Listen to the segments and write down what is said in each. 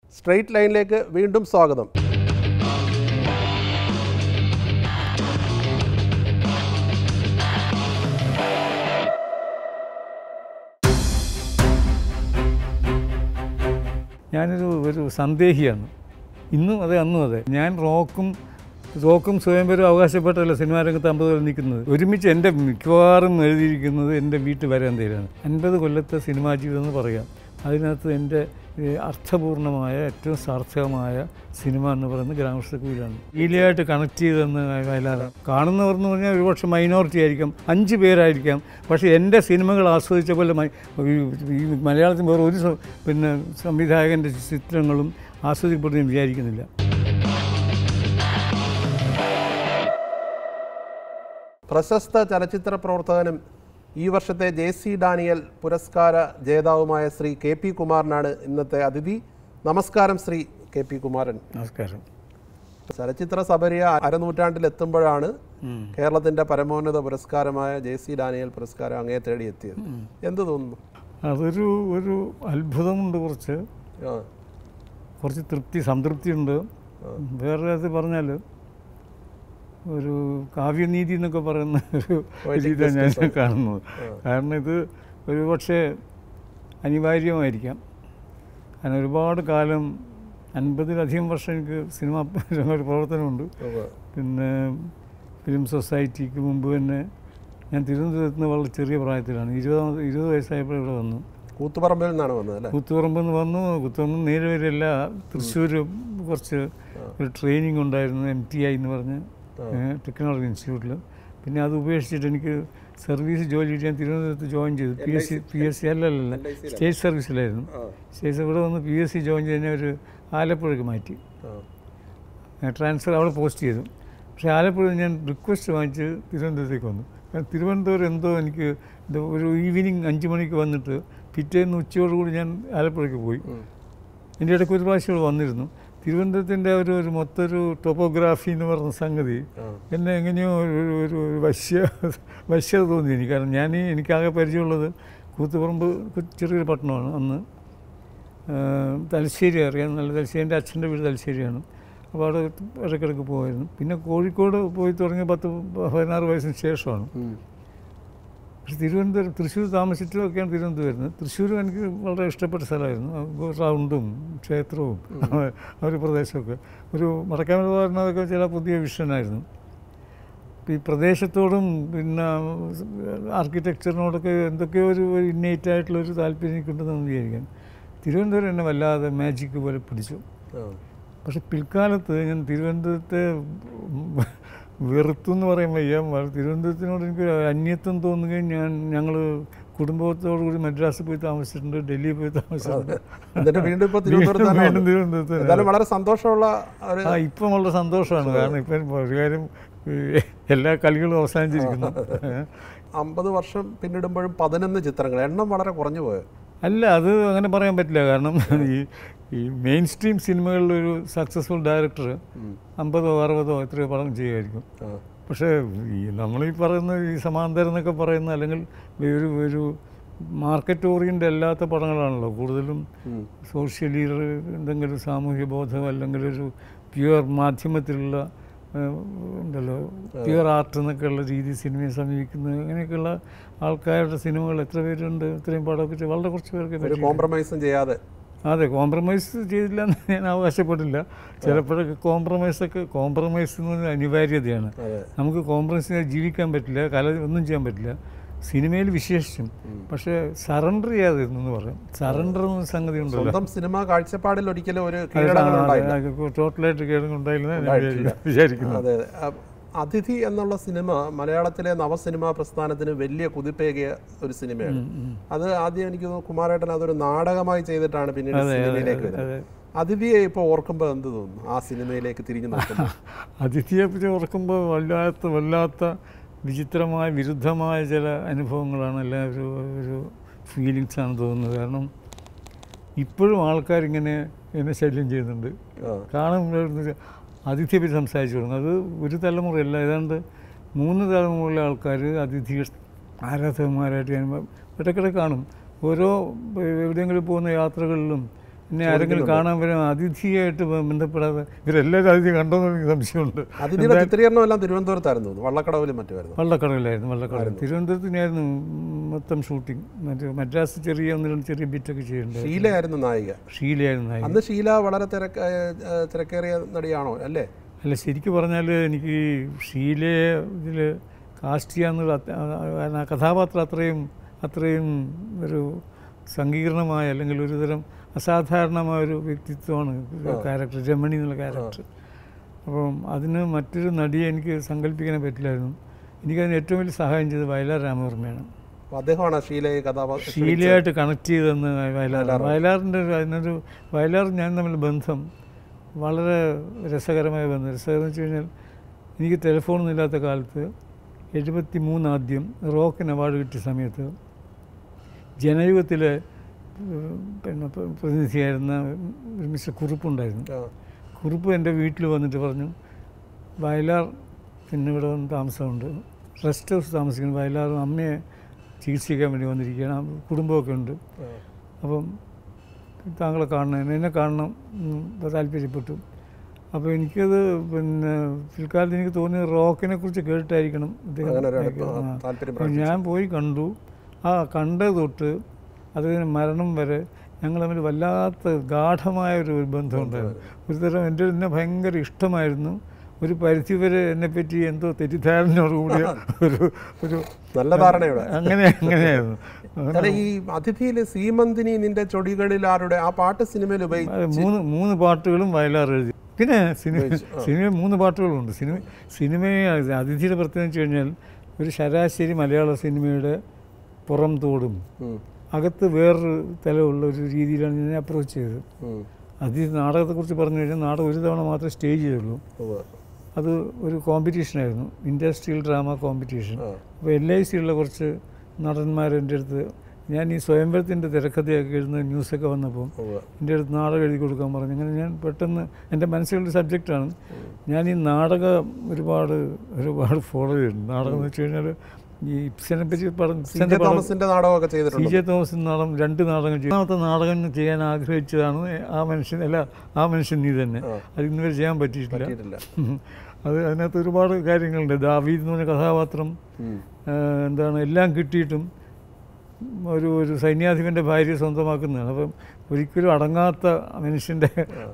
Straight ലൈനിലേക്ക് വീണ്ടും സ്വാഗതം ഞാനൊരു ഒരു സന്ദേഹിയാണ് ഇന്നും അതെ അന്നും അതെ ഞാൻ റോക്കും റോക്കും സ്വയംവരും അവകാശപ്പെട്ടല്ല സിനിമാ രംഗത്ത് അമ്പത് കൊല്ലം നിൽക്കുന്നത് ഒരുമിച്ച് എൻ്റെ മിക്കവാറും എഴുതിയിരിക്കുന്നത് എൻ്റെ വീട്ടിൽ വരാൻ തരാണ് അൻപത് കൊല്ലത്തെ സിനിമാ ജീവിതം എന്ന് പറയാം അതിനകത്ത് എൻ്റെ ഏഹ്, അർത്ഥപൂർണമായ ഏറ്റവും സാർത്ഥകമായ സിനിമ എന്ന് പറയുന്നത് ഗ്രാമസ്ഥകുയിലാണ് ഈലിയായിട്ട് കണക്ട് ചെയ്തെന്ന് വയലാറ് കാണുന്നവർ എന്ന് പറഞ്ഞാൽ ഒരുപക്ഷെ മൈനോറിറ്റി ആയിരിക്കാം അഞ്ച് പേരായിരിക്കാം പക്ഷേ എൻ്റെ സിനിമകൾ ആസ്വദിച്ച പോലെ മൈ- ഈ- ഈ മലയാളത്തിൽ വേറെ ഒരു സ- പിന്നെ സംവിധായകൻ്റെ ചിത്രങ്ങളും ആസ്വദിക്കപ്പെടുന്നു ഞാൻ വിചാരിക്കുന്നില്ല പ്രശസ്ത ചലച്ചിത്ര പ്രവർത്തകനും ഈ വർഷത്തെ ജെ സി ഡാനിയൽ പുരസ്കാര ജേതാവുമായ ശ്രീ കെ പി കുമാരനാണ് ഇന്നത്തെ അതിഥി നമസ്കാരം ശ്രീ കെ പി കുമാരൻ നമസ്കാരം ചലച്ചിത്ര സബരിയ അരനൂറ്റാണ്ടിൽ എത്തുമ്പോഴാണ് കേരളത്തിന്റെ പരമോന്നത പുരസ്കാരമായ ജെ സി ഡാനിയൽ പുരസ്കാരം അങ്ങേ തേടിയെത്തിയത് എന്ത് തോന്നുന്നു അതൊരു ഒരു അത്ഭുതമുണ്ട് കുറച്ച് ആ, കുറച്ച് തൃപ്തി സംതൃപ്തിയുണ്ട് വേറെ അത് പറഞ്ഞാൽ ഒരു കാവ്യനീതി എന്നൊക്കെ പറയുന്ന ഒരു രീതിയാണ് ഞാൻ കാണുന്നത് കാരണം ഇത് ഒരു പക്ഷേ അനിവാര്യമായിരിക്കാം കാരണം ഒരുപാട് കാലം അൻപതിലധികം വർഷം എനിക്ക് സിനിമ രംഗത്ത് പ്രവർത്തനമുണ്ട് ഉവ്വ്. പിന്നെ ഫിലിം സൊസൈറ്റിക്ക് മുമ്പ് തന്നെ ഞാൻ തിരുവനന്തപുരത്ത് നിന്ന് വളരെ ചെറിയ പ്രായത്തിലാണ് ഇരുപതാമത് ഇരുപത് വയസ്സായപ്പോൾ ഇവിടെ വന്നു കൂത്തുപറമ്പിൽ നിന്നാണ് വന്നത് അല്ലേ കൂത്തുപറമ്പിൽ നിന്ന് വന്നു കൂത്തുപറമ്പ് നേരെ വരെയല്ല തൃശ്ശൂർ കുറച്ച് ഒരു ട്രെയിനിങ് ഉണ്ടായിരുന്നു എം ടി ഐ എന്ന് പറഞ്ഞ് ടെക്നോളജി ഇൻസ്റ്റിറ്റ്യൂട്ടിൽ പിന്നെ അത് ഉപേക്ഷിച്ചിട്ട് എനിക്ക് സർവീസ് ജോലി ചെയ്യാൻ തിരുവനന്തപുരത്ത് ജോയിൻ ചെയ്തു P S C P S C അല്ലല്ല സ്റ്റേറ്റ് സർവീസിലായിരുന്നു സ്റ്റേറ്റ് ഇവിടെ വന്ന് പി എസ് സി ജോയിൻ ചെയ്യുന്ന ഒരു ആലപ്പുഴയ്ക്ക് മാറ്റി ആ. ട്രാൻസ്ഫർ അവിടെ പോസ്റ്റ് ചെയ്തു പക്ഷേ ആലപ്പുഴ ഞാൻ റിക്വസ്റ്റ് വാങ്ങിച്ച് തിരുവനന്തപുരത്തേക്ക് വന്നു കാരണം തിരുവനന്തപുരം എന്തോ എനിക്ക് ഇത് ഒരു ഈവനിങ് അഞ്ച് മണിക്ക് വന്നിട്ട് പിറ്റേന്ന് ഉച്ചയോടുകൂടി ഞാൻ ആലപ്പുഴയ്ക്ക് പോയി എൻ്റെ ഇടയ്ക്ക് ഒരു പ്രാവശ്യം ഇവിടെ വന്നിരുന്നു തിരുവനന്തപുരത്തിൻ്റെ ഒരു ഒരു മൊത്തം ഒരു ടോപ്പോഗ്രാഫി എന്ന് പറഞ്ഞ സംഗതി എന്നെ എങ്ങനെയോ ഒരു ഒരു- ഒരു ഒരു വശ്യ വശ്യത തോന്നി എനിക്ക് കാരണം ഞാൻ ഈ എനിക്കാകെ പരിചയമുള്ളത് കൂത്തുപറമ്പ് കൊ- ചെറിയൊരു പട്ടണമാണ് അന്ന് ഏഹ് തലശ്ശേരി അറിയാം നല്ല തലശ്ശേരി എൻ്റെ അച്ഛൻ്റെ വീട് തലശ്ശേരിയാണ് അപ്പോൾ അവിടെ ഇടയ്ക്കിടയ്ക്ക് പോകുമായിരുന്നു പിന്നെ കോഴിക്കോട് പോയി തുടങ്ങിയ പത്ത് പതിനാറ് വയസ്സിന് ശേഷമാണ് ഉം. പക്ഷെ തിരുവനന്തപുരം തൃശ്ശൂർ താമസിച്ചിട്ടൊക്കെയാണ് തിരുവനന്തപുരം വരുന്നത് തൃശ്ശൂർ എനിക്ക് വളരെ ഇഷ്ടപ്പെട്ട സ്ഥലമായിരുന്നു ആ റൗണ്ടും ക്ഷേത്രവും ആ ഒരു പ്രദേശമൊക്കെ ഒരു മടക്കാമല പറഞ്ഞതൊക്കെ ചില പുതിയ വിഷനായിരുന്നു ഇപ്പം ഈ പ്രദേശത്തോടും പിന്നെ ആർക്കിടെക്ചറിനോടൊക്കെ എന്തൊക്കെയോ ഒരു ഇന്നേറ്റ് ആയിട്ടുള്ളൊരു താല്പര്യം എനിക്കുണ്ടെന്ന് വിചാരിക്കാൻ തിരുവനന്തപുരം എന്നെ വല്ലാതെ മാജിക് പോലെ പിടിച്ചു ആ. പക്ഷെ പിൽക്കാലത്ത് ഞാൻ തിരുവനന്തപുരത്തെ വെറുത്തു എന്ന് പറയാൻ വയ്യ വ- തിരുവനന്തപുരത്തിനോട് എനിക്കൊരു അന്യത്വം തോന്നുകയും ഞാൻ ഞങ്ങൾ കുടുംബത്തോടു കൂടി മദ്രാസിൽ പോയി താമസിച്ചിട്ടുണ്ട് ഡൽഹിയിൽ പോയി താമസിച്ചിട്ടുണ്ട് എന്നിട്ട് വീണ്ടും ഇപ്പൊ വീണ്ടും തിരുവനന്തപുരത്താണ് വീണ്ടും വന്നത്. തിരുവനന്തപുരത്ത് തന്നെ. എന്തായാലും വളരെ സന്തോഷമുള്ള ഒരു ആ ഇപ്പം വളരെ സന്തോഷമാണ് കാരണം ഇപ്പം ഒരു കാര്യം ഈ എല്ലാ കളികളും അവസാനിച്ചിരിക്കുന്നു ഏ. അമ്പത് വർഷം പിന്നിടുമ്പോഴും പതിനൊന്ന് ചിത്രങ്ങൾ എണ്ണം വളരെ കുറഞ്ഞു പോയോ അല്ല അത് അങ്ങനെ പറയാൻ പറ്റില്ല കാരണം ഈ ഈ മെയിൻ സ്ട്രീം സിനിമകളിൽ ഒരു സക്സസ്ഫുൾ ഡയറക്ടർ അമ്പതോ അറുപതോ എത്രയോ പടം ചെയ്യുമായിരിക്കും ആ. പക്ഷേ ഈ നമ്മളീ പറയുന്ന ഈ സമാന്തരം എന്നൊക്കെ പറയുന്ന അല്ലെങ്കിൽ ഒരു ഒരു മാർക്കറ്റ് ഓറിയൻ്റ് അല്ലാത്ത പടങ്ങളാണല്ലോ കൂടുതലും ഉം. സോഷ്യലി എന്തെങ്കിലും സാമൂഹ്യ ബോധം അല്ലെങ്കിൽ ഒരു പ്യുവർ മാധ്യമത്തിലുള്ള ഏഹ്, ഉണ്ടല്ലോ പ്യുവർ ആർട്ട് എന്നൊക്കെയുള്ള രീതി സിനിമയെ സമീപിക്കുന്നത് അങ്ങനെയൊക്കെയുള്ള ആൾക്കാരുടെ സിനിമകൾ എത്ര പേരുണ്ട് ഇത്രയും പടമൊക്കെ ചെയ്ത് വളരെ കുറച്ച് പേർക്ക് ഒരു പറ്റി. കോംപ്രമൈസും ചെയ്യാതെ അതെ കോംപ്രമൈസ് ചെയ്തില്ല എന്ന് ഞാൻ അവകാശപ്പെട്ടില്ല ചിലപ്പോഴൊക്കെ കോംപ്രമൈസൊക്കെ കോംപ്രമൈസ് എന്ന് പറഞ്ഞാൽ അനിവാര്യതയാണ് അതെ നമുക്ക് കോംപ്രമൈസ് ചെയ്യാതെ ജീവിക്കാൻ പറ്റില്ല കല ഒന്നും ചെയ്യാൻ പറ്റില്ല സിനിമയിൽ വിശേഷിച്ചും പക്ഷേ സറണ്ടർ ചെയ്യാതെ എന്ന് പറയാം സറണ്ടർ എന്ന സംഗതി ഉണ്ടല്ലോ സ്വന്തം സിനിമ കാഴ്ചപ്പാടിൽ ഒരിക്കലും ഒരു കീഴടങ്ങൾ ഉണ്ടായില്ല ടോട്ടലായിട്ട് കേടുണ്ടായില്ലെന്ന് ഞാൻ ഉണ്ടായിട്ടില്ല. വിചാരിക്കുന്നു- വിചാരിക്കുന്നു അതെ അതെ. അ- അതിഥി എന്നുള്ള സിനിമ മലയാളത്തിലെ നവസിനിമാ പ്രസ്ഥാനത്തിന് വലിയ കുതിപ്പേകിയ ഒരു സിനിമയാണ് അത് ആദ്യം എനിക്ക് തോന്നുന്നു കുമാരേട്ടൻ അതൊരു നാടകമായി ചെയ്തിട്ടാണ് പിന്നീട് സിനിമയിലേക്ക് വരുന്നത് അതെ. അതിഥിയെ ഇപ്പോൾ ഓർക്കുമ്പോൾ എന്ത് തോന്നുന്നു ആ സിനിമയിലേക്ക് തിരിഞ്ഞു നോക്കുമ്പോൾ അതിഥിയെ പറ്റി ഓർക്കുമ്പോൾ വല്ലാത്ത വല്ലാത്ത വിചിത്രമായ വിരുദ്ധമായ ചില അനുഭവങ്ങളാണ് എല്ലാം ഒരു ഒരു ഫീലിങ്സാണ് തോന്നുന്നത് കാരണം ഇപ്പോഴും ആൾക്കാരിങ്ങനെ എന്നെ ശല്യം ചെയ്യുന്നുണ്ട് ആ. കാണുമ്പോൾ അതിഥിയെ പറ്റി സംസാരിച്ചു തുടങ്ങും അത് ഒരു തലമുറയല്ല ഏതാണ്ട് മൂന്ന് തലമുറയിലെ ആൾക്കാർ അതിഥി ആരാധകന്മാരായിട്ട് ഞാൻ ഇടയ്ക്കിടെ കാണും ഓരോ എവിടെയെങ്കിലും പോകുന്ന യാത്രകളിലും എന്നെ ആരെങ്കിലും കാണാൻ വരാൻ അതിഥിയായിട്ട് ബ- ബന്ധപ്പെടാതെ ഇവരെല്ലാവരും അതിഥി കണ്ടോന്ന് എനിക്ക് സംശയമുണ്ട് അതിഥിയുടെ ചിത്രീകരണം എല്ലാം തിരുവനന്തപുരത്തായിരുന്നു തോന്നുന്നു വള്ളക്കടവിലും മറ്റുമായിരുന്നു വള്ളക്കടവിലായിരുന്നു വള്ളക്കടവിൽ തിരുവനന്തപുരത്തിനായിരുന്നു മൊത്തം ഷൂട്ടിംഗ് മറ്റേ മദ്രാസ് ചെറിയ ഒന്ന് രണ്ട് ചെറിയ ബിറ്റൊക്കെ ചെയ്യേണ്ടത് ഷീലയായിരുന്നു നായിക ഷീലയായിരുന്നു നായിക. അന്ന് ഷീല വളരെ തിരക്ക് ഏഹ്, ഏഹ്, തിരക്കേറിയ നടിയാണോ അല്ലേ അല്ല ശരിക്കും പറഞ്ഞാൽ എനിക്ക് ഈ ഷീലയെ ഇതിൽ കാസ്റ്റ് ചെയ്യാന്നുള്ള അത്- ആ- ആ കഥാപാത്രം അത്രയും അത്രയും ഒരു സങ്കീർണമായ അല്ലെങ്കിൽ ഒരുതരം അസാധാരണമായ ഒരു വ്യക്തിത്വമാണ് ക്യാരക്ടർ രമണി എന്നുള്ള ക്യാരക്ടർ അപ്പം അതിന് മറ്റൊരു നടിയെ എനിക്ക് സങ്കല്പിക്കാനേ പറ്റില്ലായിരുന്നു എനിക്കതിന് ഏറ്റവും വലിയ സഹായം ചെയ്തത് വയലാർ രാമവർമ്മയാണ് അപ്പൊ അദ്ദേഹമാണ് ഷീലയെ കഥാപാത്രം ഷീലയായിട്ട് കണക്ട് ചെയ്തെന്ന് വയലാർ വയലാറിൻ്റെ ഒരു അതിനൊരു വയലാർ ഞാൻ തമ്മിൽ ബന്ധം വളരെ രസകരമായ ബന്ധം രസകരം എന്ന് വെച്ച് കഴിഞ്ഞാൽ എനിക്ക് ടെലിഫോണൊന്നും ഇല്ലാത്ത കാലത്ത് എഴുപത്തി മൂന്ന് ആദ്യം റോക്കിന് അവാർഡ് കിട്ടിയ സമയത്ത് ജനയുഗത്തിലെ ഏഹ്, പിന്നെ പ്ര- പ്രതിനിധിയായിരുന്ന ഒരു മിസ്റ്റർ കുറുപ്പുണ്ടായിരുന്നു ആ, കുറുപ്പ് എൻ്റെ വീട്ടിൽ വന്നിട്ട് പറഞ്ഞു വയലാർ പിന്നെ ഇവിടെ വന്ന് താമസമുണ്ട് റെസ്റ്റ് ഹൗസ് താമസിക്കുന്നു വയലാറും അമ്മയെ ചികിത്സിക്കാൻ വേണ്ടി വന്നിരിക്കുകയാണ് ആ കുടുംബമൊക്കെ ഉണ്ട് ആ. അപ്പം താങ്കളെ കാണണം എന്നെ കാണണം എന്ന് താല്പര്യപ്പെട്ടു അപ്പോൾ എനിക്കത് പിന്നെ പിൽക്കാലത്ത് എനിക്ക് തോന്നിയത് റോക്കിനെ കുറിച്ച് കേട്ടിട്ടായിരിക്കണം ഇദ്ദേഹം അങ്ങനെ ഒരു അടുപ്പം, അയക്കുന്നത്. ആ, താല്പര്യം അപ്പോൾ ഞാൻ പോയി കണ്ടു ആ കണ്ടത് തൊട്ട് അതിന് മരണം വരെ ഞങ്ങൾ തമ്മിൽ വല്ലാത്ത ഗാഠമായ ഒരു ബന്ധമുണ്ടായിരുന്നു ഒരു തരം എൻ്റെ എന്നെ ഭയങ്കര ഇഷ്ടമായിരുന്നു ഒരു പരിധിവരെ എന്നെപ്പറ്റി എന്തോ തെറ്റിദ്ധാരണയോടുകൂടിയ ഒരു ഒരു നല്ല ധാരണയുടെ അങ്ങനെ അങ്ങനെയായിരുന്നു അല്ല ഈ അതിഥിയിലെ സീമന്തിനി നിന്റെ ചൊടികളിൽ ആരുടെ ആ പാട്ട് സിനിമയിൽ ഉപയോഗിച്ചു അത് മൂന്ന് മൂന്ന് പാട്ടുകളും വയലാർ എഴുതി പിന്നെ സിനിമ സിനിമ മൂന്ന് പാട്ടുകളുണ്ട് സിനിമ സിനിമയെ അതിഥിയുടെ പ്രത്യേകത വെച്ച് കഴിഞ്ഞാൽ ഒരു ശരാശരി മലയാള സിനിമയുടെ പുറം തോടും ഉം, അകത്ത് വേറൊരു തലമുള്ള ഒരു രീതിയിലാണ് ഞാൻ അപ്രോച്ച് ചെയ്തത് ഉം, അത് ഈ നാടകത്തെക്കുറിച്ച് പറഞ്ഞു കഴിഞ്ഞാൽ നാടകം ഒരു തവണ മാത്രമേ സ്റ്റേജ് ചെയ്തുള്ളൂ ഉവ്വ്. അത് ഒരു കോമ്പറ്റീഷനായിരുന്നു ഇൻഡസ്ട്രിയൽ ഡ്രാമ കോമ്പറ്റീഷൻ ആ, അപ്പോൾ എൽ ഐ സിയുള്ള കുറച്ച് നടന്മാർ എൻ്റെ അടുത്ത് ഞാൻ ഈ സ്വയംവരത്തിൻ്റെ തിരക്കഥയൊക്കെ എഴുതുന്ന ന്യൂസൊക്കെ വന്നപ്പോൾ ഉവ്വ്. എൻ്റെ അടുത്ത് നാടകം എഴുതി കൊടുക്കാൻ പറഞ്ഞു അങ്ങനെ ഞാൻ പെട്ടെന്ന് എൻ്റെ മനസ്സിലുള്ള സബ്ജക്റ്റാണ് ഞാൻ ഈ നാടകം ഒരുപാട് ഒരുപാട് ഫോളോ ചെയ്യുന്നു നാടകം എന്ന് വെച്ച് കഴിഞ്ഞാൽ ഈ ഇപ്സനെ പറ്റി പറഞ്ഞു സി ജെ തോമസിന്റെ നാടകമൊക്കെ സി ചെയ്തിട്ടുണ്ട് ജെ തോമസ് നാടകം രണ്ട് നാടകം ചെയ്തു മൂന്നാമത്തെ നാടകം ചെയ്യാൻ ആഗ്രഹിച്ചതാണ് ആ മനുഷ്യൻ അല്ല ആ മനുഷ്യൻ നീ തന്നെ ആ. അത് ഇന്നുവരെ ചെയ്യാൻ പറ്റിയിട്ടില്ല പറ്റിയിട്ടില്ല ഉം. അത് അതിനകത്ത് ഒരുപാട് കാര്യങ്ങളുണ്ട് ദാവീദ് എന്ന് പറഞ്ഞ കഥാപാത്രം ഉം. ആ, എന്താണ് എല്ലാം കിട്ടിയിട്ടും ഒരു ഒരു സൈന്യാധിപൻ്റെ ഭാര്യയെ സ്വന്തമാക്കുന്നതാണ് അപ്പം ഒരിക്കലും അടങ്ങാത്ത മനുഷ്യൻ്റെ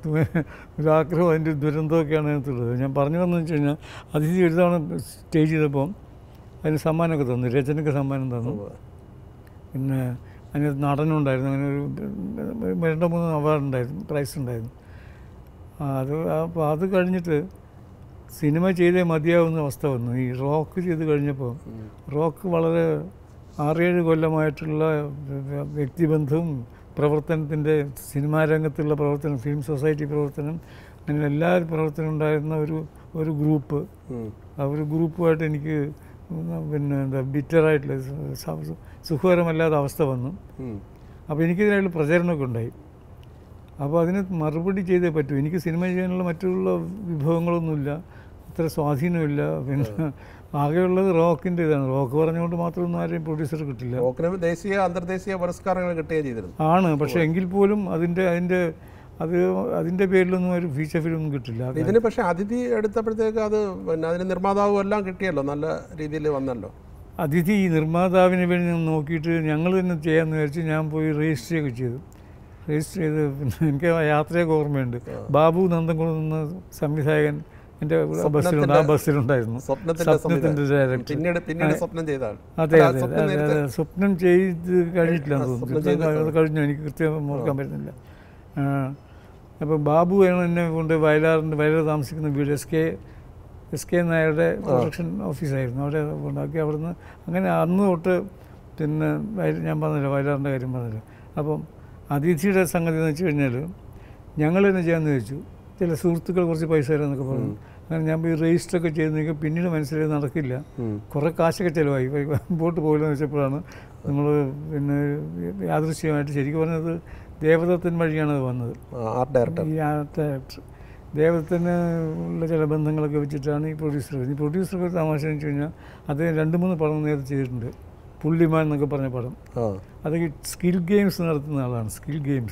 ഒരു ആഗ്രഹം അതിൻ്റെ ദുരന്തമൊക്കെയാണ് അതിനകത്തുള്ളത് ഞാൻ പറഞ്ഞു വന്നതെന്ന് വെച്ച് കഴിഞ്ഞാൽ അതിഥി ഒരു തവണ സ്റ്റേജ് ചെയ്തപ്പോൾ അതിന് സമ്മാനമൊക്കെ തന്നു രചനയ്ക്ക് സമ്മാനം തന്നു ഉവ്വ്. പിന്നെ അതിനകത്ത് നടനുണ്ടായിരുന്നു അങ്ങനെ ഒരു ഒരു രണ്ടോ മൂന്നോ അവാർഡ് ഉണ്ടായിരുന്നു പ്രൈസ് ഉണ്ടായിരുന്നു ആ, അത് അപ്പോൾ അത് കഴിഞ്ഞിട്ട് സിനിമ ചെയ്തേ മതിയാവുന്ന അവസ്ഥ വന്നു ഈ റോക്ക് ചെയ്ത് കഴിഞ്ഞപ്പോൾ ഉം. റോക്ക് വളരെ ആറേഴ് കൊല്ലമായിട്ടുള്ള വ്യക്തിബന്ധവും പ്രവർത്തനത്തിൻ്റെ സിനിമാ രംഗത്തുള്ള പ്രവർത്തനം ഫിലിം സൊസൈറ്റി പ്രവർത്തനം അങ്ങനെ എല്ലാ പ്രവർത്തനം ഉണ്ടായിരുന്ന ഒരു ഒരു ഗ്രൂപ്പ് ഉം. ആ ഒരു ഗ്രൂപ്പുമായിട്ട് എനിക്ക് പിന്നെ എന്താ ബിറ്ററായിട്ടുള്ള സ- സ- സുഖകരമല്ലാത്ത അവസ്ഥ വന്നു ഉം. അപ്പോൾ എനിക്കിതിനായിട്ട് പ്രചരണമൊക്കെ ഉണ്ടായി അപ്പോൾ അതിന് മറുപടി ചെയ്തേ പറ്റൂ എനിക്ക് സിനിമ ചെയ്യാനുള്ള മറ്റുള്ള വിഭവങ്ങളൊന്നുമില്ല അത്ര സ്വാധീനമില്ല പിന്നെ ആകെയുള്ളത് റോക്കിൻ്റെ ഇതാണ് റോക്ക് പറഞ്ഞുകൊണ്ട് മാത്രമൊന്നും ആരെയും പ്രൊഡ്യൂസർ കിട്ടില്ല റോക്കിന് ദേശീയ അന്തർദേശീയ പുരസ്കാരങ്ങൾ കിട്ടുകയും ചെയ്തിരുന്നു ആണ് പക്ഷേ എങ്കിൽ പോലും അതിൻ്റെ അതിൻ്റെ അത് അതിൻ്റെ പേരിലൊന്നും ഒരു ഫീച്ചർ ഫിലിമൊന്നും കിട്ടില്ല അത് ഇതിന് പക്ഷെ അതിഥി എടുത്തപ്പോഴത്തേക്ക് അത് പിന്നെ അതിന് നിർമ്മാതാവും എല്ലാം കിട്ടിയല്ലോ നല്ല രീതിയിൽ വന്നല്ലോ അതിഥി ഈ നിർമ്മാതാവിനെ വേണ്ടി ഞാൻ നോക്കിയിട്ട് ഞങ്ങൾ തന്നെ ചെയ്യാമെന്ന് വിചാരിച്ച് ഞാൻ പോയി രജിസ്റ്റർ ഒക്കെ ചെയ്തു രജിസ്റ്റർ ചെയ്ത് പിന്നെ എനിക്ക് ആ യാത്രയൊക്കെ ഓർമ്മയുണ്ട് ബാബു നന്ദൻകുളം എന്ന സംവിധായകൻ എൻ്റെ ബസ്സിലുണ്ട് ആ ബസ്സിലുണ്ടായിരുന്നു സ്വപ്നത്തിന്റെ സ്വപ്നത്തിൻ്റെ സംവിധാനം. ഡയറക്ടർ പിന്നീട് പിന്നീട് സ്വപ്നം ചെയ്താണ് അതെ അതെ അതെ അതെ സ്വപ്നം ചെയ്ത് കഴിഞ്ഞിട്ടില്ലെന്ന് തോന്നുന്നു കൃത്യം അത് കഴിഞ്ഞു എനിക്ക് കൃത്യം ഓർക്കാൻ പറ്റുന്നില്ല അപ്പോൾ ബാബുവാണ് എന്നെ കൊണ്ട് വയലാറിൻ്റെ വയലാർ താമസിക്കുന്ന വീട് എസ് കെ എസ് കെ നായരുടെ പ്രൊഡക്ഷൻ ഓഫീസായിരുന്നു അവിടെ കൊണ്ടാക്കി അവിടുന്ന് അങ്ങനെ അന്ന് തൊട്ട് പിന്നെ വയ- ഞാൻ പറഞ്ഞില്ല വയലാറിൻ്റെ കാര്യം പറഞ്ഞില്ല അപ്പം അതിഥിയുടെ സംഗതി എന്ന് വെച്ച് കഴിഞ്ഞാൽ ഞങ്ങൾ തന്നെ ചെയ്യാമെന്ന് ചോദിച്ചു ചില സുഹൃത്തുക്കൾ കുറച്ച് പൈസ തരാമെന്നൊക്കെ പറഞ്ഞു അങ്ങനെ ഞാൻ പോയി രജിസ്റ്ററൊക്കെ ചെയ്ത് നോക്കി പിന്നീട് മനസ്സിലായി നടക്കില്ല കുറേ കാശൊക്കെ ചിലവായി മുമ്പോട്ട് പോകില്ലെന്ന് വെച്ചപ്പോഴാണ് നമ്മൾ പിന്നെ യാദൃശ്യമായിട്ട് ശരിക്കും പറഞ്ഞത് ദേവദത്തൻ വഴിയാണ് അത് വന്നത് ആർട്ട് ഡയറക്ടർ ഈ ഡയറക്ടർ ദേവദത്തിന് ഉള്ള ചില ബന്ധങ്ങളൊക്കെ വെച്ചിട്ടാണ് ഈ പ്രൊഡ്യൂസർ ഈ പ്രൊഡ്യൂസർക്ക് ഒരു തമാശ എന്ന് വെച്ച് കഴിഞ്ഞാൽ അദ്ദേഹം രണ്ട് മൂന്ന് പടം നേരത്തെ ചെയ്തിട്ടുണ്ട് പുള്ളിമാൻ എന്നൊക്കെ പറഞ്ഞ പടം ആ അതൊക്കെ സ്കിൽ ഗെയിംസ് നടത്തുന്ന ആളാണ് സ്കിൽ ഗെയിംസ്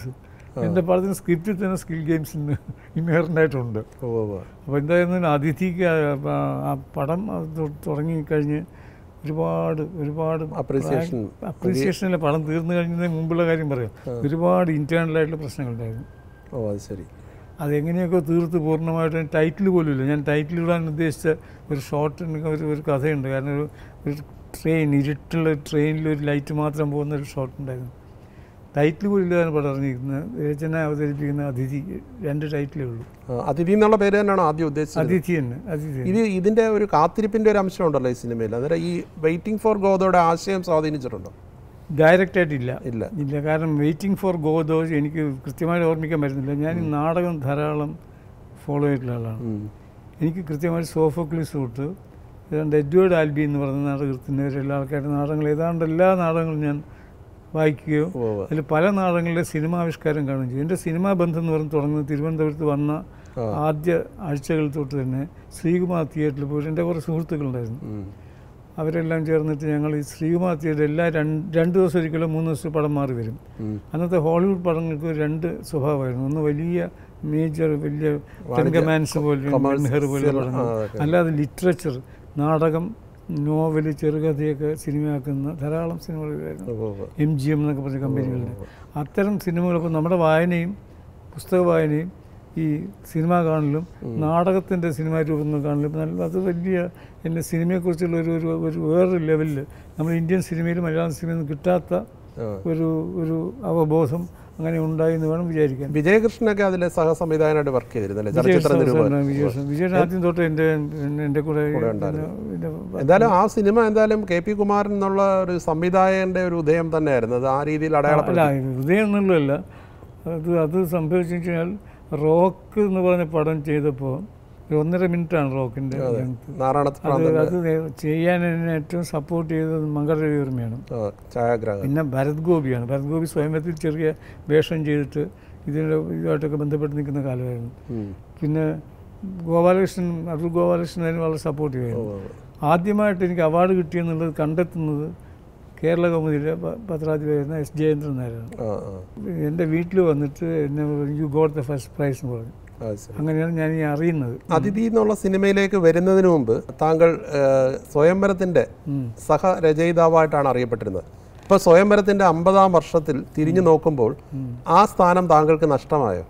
എൻ്റെ പടത്തിന് സ്ക്രിപ്റ്റിൽ തന്നെ സ്കിൽ ഗെയിംസിന് ഇൻഹെറൻ്റായിട്ടുണ്ട് ഓ ഓ അപ്പോൾ എന്തായിരുന്നു അതിഥിക്ക് ആ ആ പടം അത് തൊ- തുടങ്ങിക്കഴിഞ്ഞ് ഒരുപാട് ഒരുപാട് Appreciation. അപ്രീസിയേഷനിലെ പടം തീർന്നു കഴിഞ്ഞതിന് മുമ്പുള്ള കാര്യം പറയാം ഒരുപാട് ഇൻറ്റേർണലായിട്ടുള്ള പ്രശ്നങ്ങളുണ്ടായിരുന്നു ഓ അത് ശരി അതെങ്ങനെയൊക്കെ തീർത്ത് പൂർണ്ണമായിട്ടും ടൈറ്റിൽ പോലും ഇല്ല ഞാൻ ടൈറ്റിൽ ഇടാൻ ഉദ്ദേശിച്ച ഒരു ഷോർട്ട് ഒരു ഒരു കഥയുണ്ട് കാരണം ഒരു ഒരു ട്രെയിൻ ഇരുട്ടുള്ള ട്രെയിനിൽ ഒരു ലൈറ്റ് മാത്രം പോകുന്ന ഒരു ഷോട്ട് ഉണ്ടായിരുന്നു ടൈറ്റിൽ പോലും ഇല്ലാതാണ് പടം ഇറങ്ങിയിരിക്കുന്നത് രചന അവതരിപ്പിക്കുന്ന അതിഥി രണ്ട് ടൈറ്റിലേ ഉള്ളൂ ആ, അതിഥി എന്നുള്ള പേര് തന്നെയാണോ ആദ്യം ഉദ്ദേശിച്ചത് അതിഥി തന്നെ അതിഥി തന്നെ. ഇത് ഇതിന്റെ ഒരു കാത്തിരിപ്പിന്റെ ഒരു അംശം ഉണ്ടല്ലോ ഈ സിനിമയിൽ അന്നേരം ഈ വെയിറ്റിംഗ് ഫോർ ഗോദോയുടെ ആശയം സ്വാധീനിച്ചിട്ടുണ്ടോ ഡയറക്റ്റ് ആയിട്ടില്ല ഇല്ല ഇല്ല കാരണം വെയിറ്റിംഗ് ഫോർ ഗോദോ എനിക്ക് കൃത്യമായിട്ട് ഓർമ്മിക്കാൻ പറ്റുന്നില്ല ഞാൻ ഈ നാടകം ധാരാളം ഫോളോ ചെയ്തിട്ടുള്ള ആളാണ് ഉം. എനിക്ക് കൃത്യമായിട്ട് സോഫോക്ലിസ് തൊട്ട് ഏതാണ്ട് എഡ്വേർഡ് ആൽബി എന്ന് പറയുന്ന നാടകത്തിൻ്റെ എല്ലാ ആൾക്കാരുടെ നാടകങ്ങൾ ഏതാണ്ട് എല്ലാ നാടകങ്ങളും ഞാൻ വായിക്കുകയോ ഓ ഓ. അതിൽ പല നാടകങ്ങളിലെ സിനിമാവിഷ്കാരം കാണുകയും ചെയ്യും എൻ്റെ സിനിമാ ബന്ധം എന്ന് പറഞ്ഞ് തുടങ്ങുന്നത് തിരുവനന്തപുരത്ത് വന്ന ആ. ആദ്യ ആഴ്ചകൾ തൊട്ട് തന്നെ ശ്രീകുമാർ തിയേറ്ററിൽ പോയിട്ട് എൻ്റെ കുറേ സുഹൃത്തുക്കളുണ്ടായിരുന്നു ഉം. അവരെല്ലാം ചേർന്നിട്ട് ഞങ്ങൾ ഈ ശ്രീകുമാർ തിയേറ്റർ എല്ലാ രണ്ട് രണ്ട് ദിവസം ഒരിക്കലും മൂന്ന് ദിവസം പടം മാറി വരും ഉം. അന്നത്തെ ഹോളിവുഡ് പടങ്ങൾക്ക് രണ്ട് സ്വഭാവമായിരുന്നു ഒന്ന് വലിയ മേജർ വലിയ ടെങ്കമാൻസ് പോലെ commercial, മെൻഹർ പോലെ പടങ്ങൾ ആ, അതൊക്കെ. അല്ലാതെ ലിറ്ററേച്ചർ നാടകം നോവൽ ചെറുകഥയൊക്കെ സിനിമയാക്കുന്ന ധാരാളം സിനിമകളായിരുന്നു ഓ, ഓ, ഓ. എം ജി എം എന്നൊക്കെ പറഞ്ഞ കമ്പനികളുടെ അത്തരം സിനിമകളൊപ്പം നമ്മുടെ വായനയും പുസ്തക വായനയും ഈ സിനിമ കാണലും നാടകത്തിൻ്റെ സിനിമാ രൂപങ്ങൾ കാണലും നല്ല അത് വലിയ എൻ്റെ സിനിമയെക്കുറിച്ചുള്ള ഒരു ഒരു ഒരു വേറൊരു ലെവലിൽ നമ്മൾ ഇന്ത്യൻ സിനിമയിൽ മലയാളം സിനിമയിൽ നിന്ന് കിട്ടാത്ത ആ. ഒരു ഒരു അവബോധം അങ്ങനെ ഉണ്ടായി എന്ന് വേണം വിചാരിക്കാൻ വിജയകൃഷ്ണനൊക്കെ അതിലെ സഹസംവിധായകനായിട്ട് വർക്ക് ചെയ്തിരുന്നല്ലേ ചലച്ചിത്ര നിരൂപകൻ വിജയൻ വിജയൻ ആദ്യം തൊട്ട് എൻ്റെ എൻ്റെ കൂടെ ഉണ്ടായിരുന്നു. പിന്നെ എന്തായാലും ആ സിനിമ എന്തായാലും കെ പി കുമാരൻ എന്നുള്ള ഒരു സംവിധായകന്റെ ഒരു ഉദയം തന്നെയായിരുന്നു അത് ആ രീതിയിൽ അല്ല അടയാളപ്പെടുത്തി ഹൃദയം എന്നുള്ളതല്ല അത് അത് സംഭവിച്ചു കഴിഞ്ഞാൽ റോക്ക് എന്ന് പറഞ്ഞ പടം ചെയ്തപ്പോൾ ഒരു ഒന്നര മിനിറ്റാണ് റോക്കിൻ്റെ ലെങ്ത് നാരായണത്ത് അത് പ്രാന്തന്റെ അത് ചെയ്യാൻ എന്നെ ഏറ്റവും സപ്പോർട്ട് ചെയ്തത് മംഗളരവിവർമ്മയാണ് ആ, ഛായാഗ്രാഹകൻ പിന്നെ ഭരത് ഗോപിയാണ് ഭരത് ഗോപി സ്വയംവരത്തിൽ ചെറിയ വേഷം ചെയ്തിട്ട് ഇതിൻ്റെ ഇതുമായിട്ടൊക്കെ ബന്ധപ്പെട്ട് നിൽക്കുന്ന കാലമായിരുന്നു ഉം. പിന്നെ ഗോപാലകൃഷ്ണൻ അടൂർ ഗോപാലകൃഷ്ണൻ അതിന് വളരെ സപ്പോർട്ട് ഓ, ചെയ്യുന്നു ഓ, ആദ്യമായിട്ട് എനിക്ക് അവാർഡ് കിട്ടിയെന്നുള്ളത് കണ്ടെത്തുന്നത് കേരള കൗമുദിയിലെ പ- പത്രാധിപരായിരുന്ന എസ് ജയേന്ദ്രൻ നായരാണ് ആ ആ എൻ്റെ വീട്ടിൽ വന്നിട്ട് എന്നെ you got the first prize എന്ന് പറഞ്ഞു ആ, ശരി അങ്ങനെയാണ് ഞാൻ ഈ അറിയുന്നത് അതിഥി എന്നുള്ള സിനിമയിലേക്ക് വരുന്നതിന് മുമ്പ് താങ്കൾ ഏഹ്, സ്വയംവരത്തിന്റെ ഉം. സഹരചയിതാവായിട്ടാണ് അറിയപ്പെട്ടിരുന്നത് ഇപ്പോൾ സ്വയംവരത്തിന്റെ അമ്പതാം വർഷത്തിൽ തിരിഞ്ഞു നോക്കുമ്പോൾ ആ സ്ഥാനം താങ്കൾക്ക് നഷ്ടമായോ